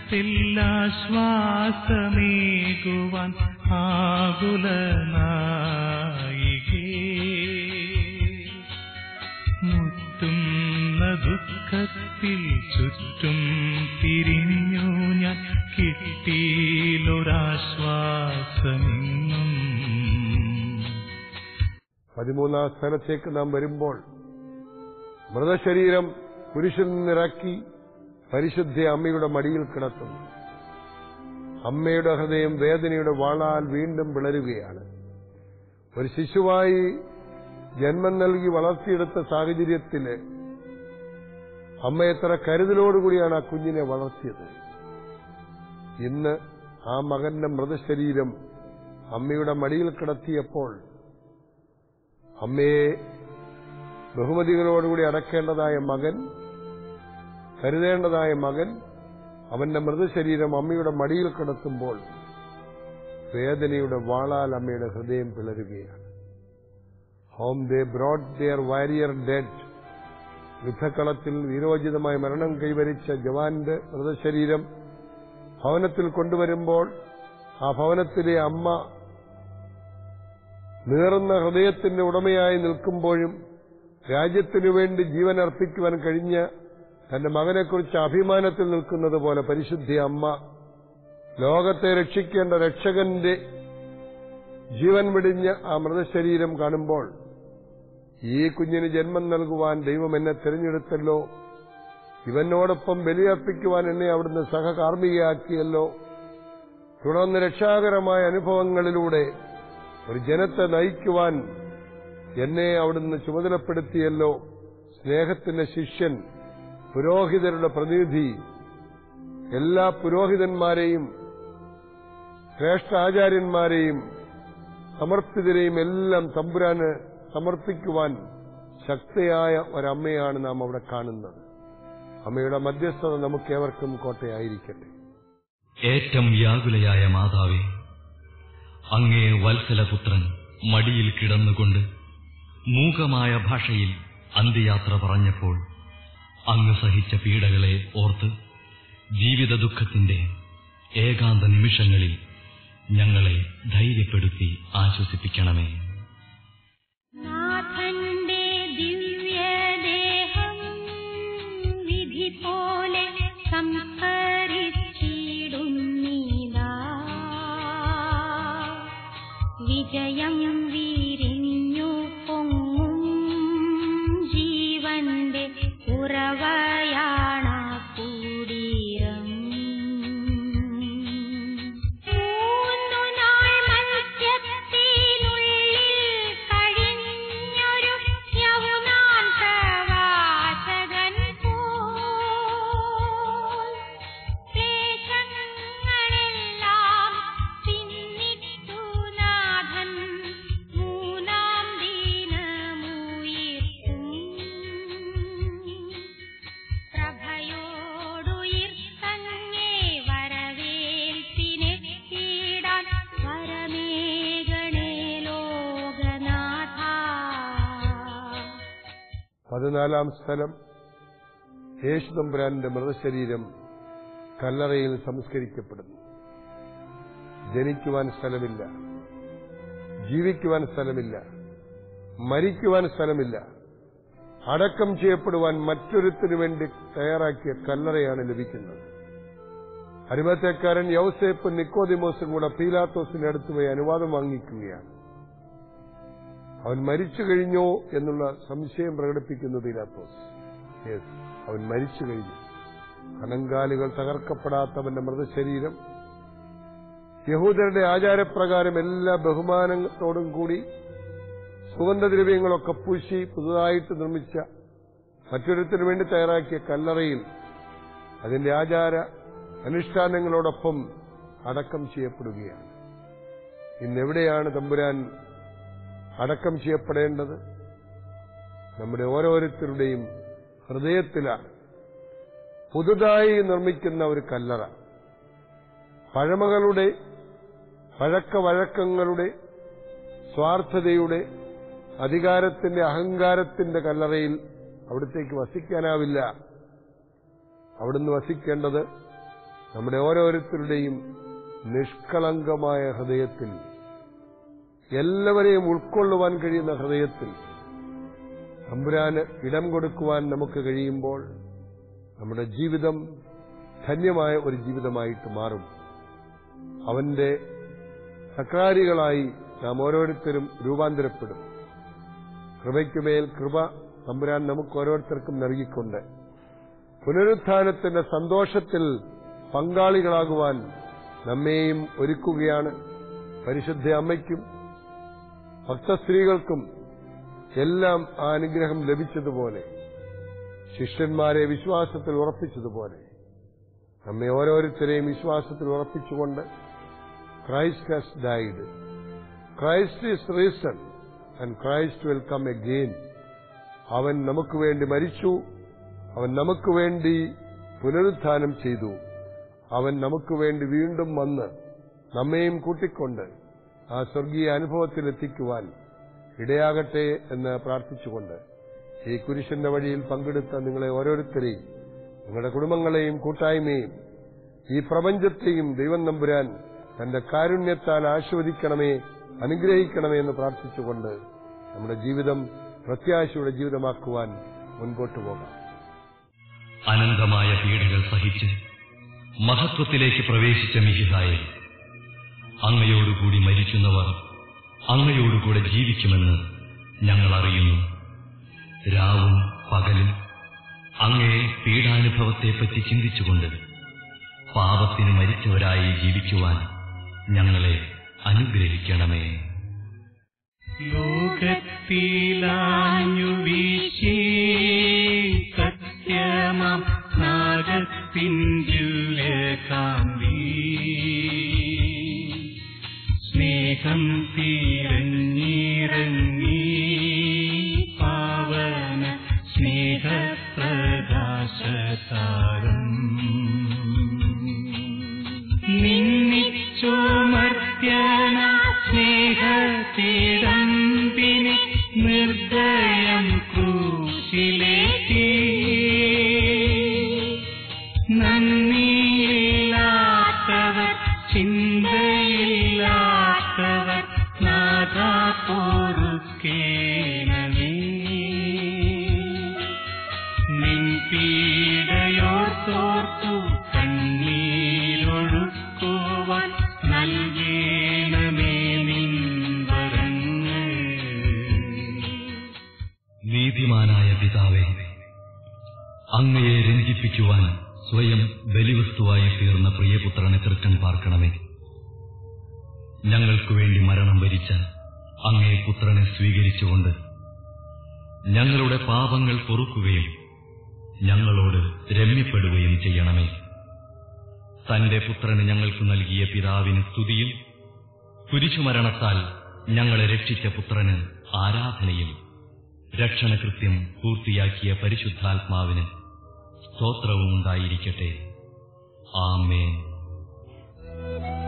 തെല്ലാശ്വാസമേകുവാൻ ആകുലനായികേ മുത്തുന്ന ദുഃഖത്തിൽ ചുറ്റും തിരിഞ്ഞു ഞാൻ കിട്ടിയിലൊരാശ്വാസമെന്നും പതിമൂന്നാം സ്ഥലത്തേക്ക് നാം വരുമ്പോൾ മൃതശരീരം കുരിശിൽ നിന്നിറക്കി പരിശുദ്ധ അമ്മയുടെ മടിയിൽ കിടത്തുന്നു അമ്മയുടെ ഹൃദയം വേദനയുടെ വാളാൽ വീണ്ടും പിളരുകയാണ് ഒരു ശിശുവായി ജന്മം നൽകി വളർത്തിയെടുത്ത സാഹചര്യത്തില് അമ്മ എത്ര കരുതലോടുകൂടിയാണ് ആ കുഞ്ഞിനെ വളർത്തിയത് ഇന്ന് ആ മകന്റെ മൃതശരീരം അമ്മയുടെ മടിയിൽ കിടത്തിയപ്പോൾ അമ്മയെ ബഹുമതികളോടുകൂടി അടക്കേണ്ടതായ മകൻ കരുതേണ്ടതായ മകൻ അവന്റെ മൃതശരീരം അമ്മയുടെ മടിയിൽ കിടത്തുമ്പോൾ വേദനയുടെ വാളാൽ അമ്മയുടെ ഹൃദയം പിളരുകയാണ് home they brought their warrior dead യുദ്ധക്കളത്തിൽ വീരോചിതമായ മരണം കൈവരിച്ച ജവാന്റെ മൃതശരീരം ഭവനത്തിൽ കൊണ്ടുവരുമ്പോൾ ആ ഭവനത്തിലെ അമ്മ നീറുന്ന ഹൃദയത്തിന്റെ ഉടമയായി നിൽക്കുമ്പോഴും രാജ്യത്തിനു വേണ്ടി ജീവൻ അർപ്പിക്കുവാൻ കഴിഞ്ഞ തന്റെ മകനെക്കുറിച്ച് അഭിമാനത്തിൽ നിൽക്കുന്നത് പോലെ പരിശുദ്ധി അമ്മ ലോകത്തെ രക്ഷിക്കേണ്ട രക്ഷകന്റെ ജീവൻ വെടിഞ്ഞ ആ മൃതശരീരം കാണുമ്പോൾ ഈ കുഞ്ഞിന് ജന്മം നൽകുവാൻ ദൈവം എന്നെ തിരഞ്ഞെടുത്തല്ലോ ഇവനോടൊപ്പം ബലിയർപ്പിക്കുവാൻ എന്നെ അവിടുന്ന് സഹകാർമ്മികയാക്കിയല്ലോ തുടർന്ന് രക്ഷാകരമായ അനുഭവങ്ങളിലൂടെ ഒരു ജനത്തെ നയിക്കുവാൻ എന്നെ അവിടുന്ന് ചുമതലപ്പെടുത്തിയല്ലോ സ്നേഹത്തിന്റെ ശിഷ്യൻ പുരോഹിതരുടെ പ്രതിനിധി എല്ലാ പുരോഹിതന്മാരെയും ശ്രേഷ്ഠാചാര്യന്മാരെയും സമർപ്പിതരെയും എല്ലാം തമ്പുരാന് സമർപ്പിക്കുവാൻ ശക്തിയായ ഒരമ്മയാണ് നാം അവിടെ കാണുന്നത് അമ്മയുടെ മധ്യസ്ഥത നമുക്കേവർക്കും കോട്ടയായിരിക്കട്ടെ ഏറ്റം വ്യാകുലയായ മാതാവേ അങ്ങേ വത്സലപുത്രൻ മടിയിൽ കിടന്നുകൊണ്ട് മൂകമായ ഭാഷയിൽ അന്ത്യയാത്ര പറഞ്ഞപ്പോൾ അങ്ങ് സഹിച്ച പീഡകളെ ഓർത്ത് ജീവിത ദുഃഖത്തിന്റെ ഏകാന്ത നിമിഷങ്ങളിൽ ഞങ്ങളെ ധൈര്യപ്പെടുത്തി ആശ്വസിപ്പിക്കണമേ നാഥന്റെ ദിവ്യദേഹം വിധി പോലെ സംസ്കരിച്ചിടുന്നീതാ വിജയം വിരിഞ്ഞു പൊങ്ങും ജീവന്റെ ഉറവയാണ കൂടീരം മൂന്നു നാൾ മത്സ്യത്തിനുള്ളിൽ കഴിഞ്ഞൊരു യൗനാൻ പ്രവാചകൻ പോൽ ക്ലേശങ്ങളെല്ലാം പിന്നിട്ടു നാഥൻ മൂന്നാം ദിനമുയർത്തും പ്രഭയോടുയിർത്തങ്ങേ വരവേൽപ്പിനെത്തിയിടാൻ വരമേകണേ ലോകനാഥ പതിനാലാം സ്ഥലം യേശു തമ്പുരാന്റെ മൃതശരീരം കല്ലറയിൽ സംസ്കരിക്കപ്പെടുന്നു ജനിക്കുവാൻ സ്ഥലമില്ല ജീവിക്കുവാൻ സ്ഥലമില്ല മരിക്കുവാൻ സ്ഥലമില്ല അടക്കം ചെയ്യപ്പെടുവാൻ മറ്റൊരുത്തിനു വേണ്ടി തയ്യാറാക്കിയ കല്ലറയാണ് ലഭിക്കുന്നത് അരിമത്തേക്കാരൻ യൗസേപ്പും നിക്കോദിമോസും കൂടെ പീലാത്തോസിന്റെ അടുത്ത് പോയി അനുവാദം വാങ്ങിക്കുകയാണ് അവൻ മരിച്ചു കഴിഞ്ഞോ എന്നുള്ള സംശയം പ്രകടിപ്പിക്കുന്നു പീലാത്തോസ് യെസ് അവൻ മരിച്ചു കഴിഞ്ഞു കണങ്കാലുകൾ തകർക്കപ്പെടാത്തവന്റെ മൃതശരീരം യഹൂദരുടെ ആചാരപ്രകാരം എല്ലാ ബഹുമാനത്തോടും കൂടി സുഗന്ധദ്രവ്യങ്ങളൊക്കെ പൂശി പുതുതായിട്ട് നിർമ്മിച്ച മറ്റൊരുത്തിനു വേണ്ടി തയ്യാറാക്കിയ കല്ലറയിൽ അതിന്റെ ആചാര അനുഷ്ഠാനങ്ങളോടൊപ്പം അടക്കം ചെയ്യപ്പെടുകയാണ് ഇന്നെവിടെയാണ് തമ്പുരാൻ അടക്കം ചെയ്യപ്പെടേണ്ടത് നമ്മുടെ ഓരോരുത്തരുടെയും ഹൃദയത്തിലാണ് പുതുതായി നിർമ്മിക്കുന്ന ഒരു കല്ലറ പഴമകളുടെ പഴക്കവഴക്കങ്ങളുടെ സ്വാർത്ഥതയുടെ അധികാരത്തിന്റെ അഹങ്കാരത്തിന്റെ കല്ലറയിൽ അവിടത്തേക്ക് വസിക്കാനാവില്ല അവിടുന്ന് വസിക്കേണ്ടത് നമ്മുടെ ഓരോരുത്തരുടെയും നിഷ്കളങ്കമായ ഹൃദയത്തിൽ എല്ലാവരെയും ഉൾക്കൊള്ളുവാൻ കഴിയുന്ന ഹൃദയത്തിൽ തമ്പുരാന് ഇടം കൊടുക്കുവാൻ നമുക്ക് കഴിയുമ്പോൾ നമ്മുടെ ജീവിതം ധന്യമായ ഒരു ജീവിതമായിട്ട് മാറും അവന്റെ സക്രാരികളായി നാം ഓരോരുത്തരും രൂപാന്തരപ്പെടും കൃപയ്ക്കുമേൽ കൃപ തമ്പുരാൻ നമുക്ക് ഓരോരുത്തർക്കും നൽകിക്കൊണ്ട് പുനരുത്ഥാനത്തിന്റെ സന്തോഷത്തിൽ പങ്കാളികളാകുവാൻ നമ്മെയും ഒരുക്കുകയാണ് പരിശുദ്ധ അമ്മയ്ക്കും ഭക്തസ്ത്രീകൾക്കും എല്ലാം ആ അനുഗ്രഹം ലഭിച്ചതുപോലെ ശിഷ്യന്മാരെ വിശ്വാസത്തിൽ ഉറപ്പിച്ചതുപോലെ നമ്മെ ഓരോരുത്തരെയും വിശ്വാസത്തിൽ ഉറപ്പിച്ചുകൊണ്ട് Christ has died Christ is risen and Christ will come again അവൻ നമുക്ക് വേണ്ടി മരിച്ചു അവൻ നമുക്ക് വേണ്ടി പുനരുത്ഥാനം ചെയ്തു അവൻ നമുക്ക് വേണ്ടി വീണ്ടും വന്ന് നമ്മെയും കൂട്ടിക്കൊണ്ട് ആ സ്വർഗീയ അനുഭവത്തിലെത്തിക്കുവാൻ ഇടയാകട്ടെ എന്ന് പ്രാർത്ഥിച്ചുകൊണ്ട് ഈ കുരിശന്റെ വഴിയിൽ പങ്കെടുത്ത നിങ്ങളെ ഓരോരുത്തരെയും നിങ്ങളുടെ കുടുംബങ്ങളെയും കൂട്ടായ്മയും ഈ പ്രപഞ്ചത്തെയും ദൈവം നമ്പുരാൻ തന്റെ കാരുണ്യത്താൽ ആസ്വദിക്കണമേ അനുഗ്രഹിക്കണമേ എന്ന് പ്രാർത്ഥിച്ചുകൊണ്ട് നമ്മുടെ ജീവിതം പ്രത്യാശയുടെ ജീവിതമാക്കുവാൻ മുൻപോട്ട് പോകാം അനന്തമായ പീഡകൾ സഹിച്ച് മഹത്വത്തിലേക്ക് പ്രവേശിച്ച മിഹിഹായെ അങ്ങയോടുകൂടി മരിക്കുന്നവർ അങ്ങയോടുകൂടെ ജീവിക്കുമെന്ന് ഞങ്ങൾ അറിയുന്നു രാവും പകലും അങ്ങയെ പീഡാനുഭവത്തെപ്പറ്റി ചിന്തിച്ചുകൊണ്ട് പാപത്തിന് മരിച്ചവരായി ജീവിക്കുവാൻ ഞങ്ങളെ അനുഗ്രഹിക്കണമേ ലോകത്തിലാഞ്ഞു വീശി സത്യമാം നാഗത്തിൻ ദിവ്യകാന്തി സ്നേഹം തിരഞ്ഞിറങ്ങി പാവന സ്നേഹപ്രകാശതാരം നിന്നിച്ചോമർത്യന സ്നേഹത്തിടമ്പിനെ നിർദ്ദ കുരിശിലേറ്റി നന്ദിയില്ലാത്തവർ ചിന്തയില്ലാത്തവർ നാഥാ പൊറുക്കേണമേ നിൻ പീഡയോർത്തോർത്തു കണ്ണീരൊഴുക്കുവാൻ നൽകേണമേ നിൻ വരങ്ങൾ നീതിമാനായ പിതാവേ അങ്ങയെ രഞ്ജിപ്പിക്കുവാൻ സ്വയം ബലിവസ്തുവായി തീർന്ന പ്രിയപുത്രനെ തൃക്കൺ പാർക്കണമേ ഞങ്ങൾക്കു വേണ്ടി മരണം വരിച്ച അങ്ങേ പുത്രനെ സ്വീകരിച്ചുകൊണ്ട് ഞങ്ങളുടെ പാപങ്ങൾ പൊറുക്കുകയും ഞങ്ങളോട് രമ്യപ്പെടുകയും ചെയ്യണമേ തന്റെ പുത്രന് ഞങ്ങൾക്ക് നൽകിയ പിതാവിന് സ്തുതിയും കുരിശുമരണത്താൽ ഞങ്ങളെ രക്ഷിച്ച പുത്രന് ആരാധനയും രക്ഷണകൃത്യം പൂർത്തിയാക്കിയ പരിശുദ്ധാത്മാവിന് സ്തോത്രവും ഉണ്ടായിരിക്കട്ടെ ആമേൻ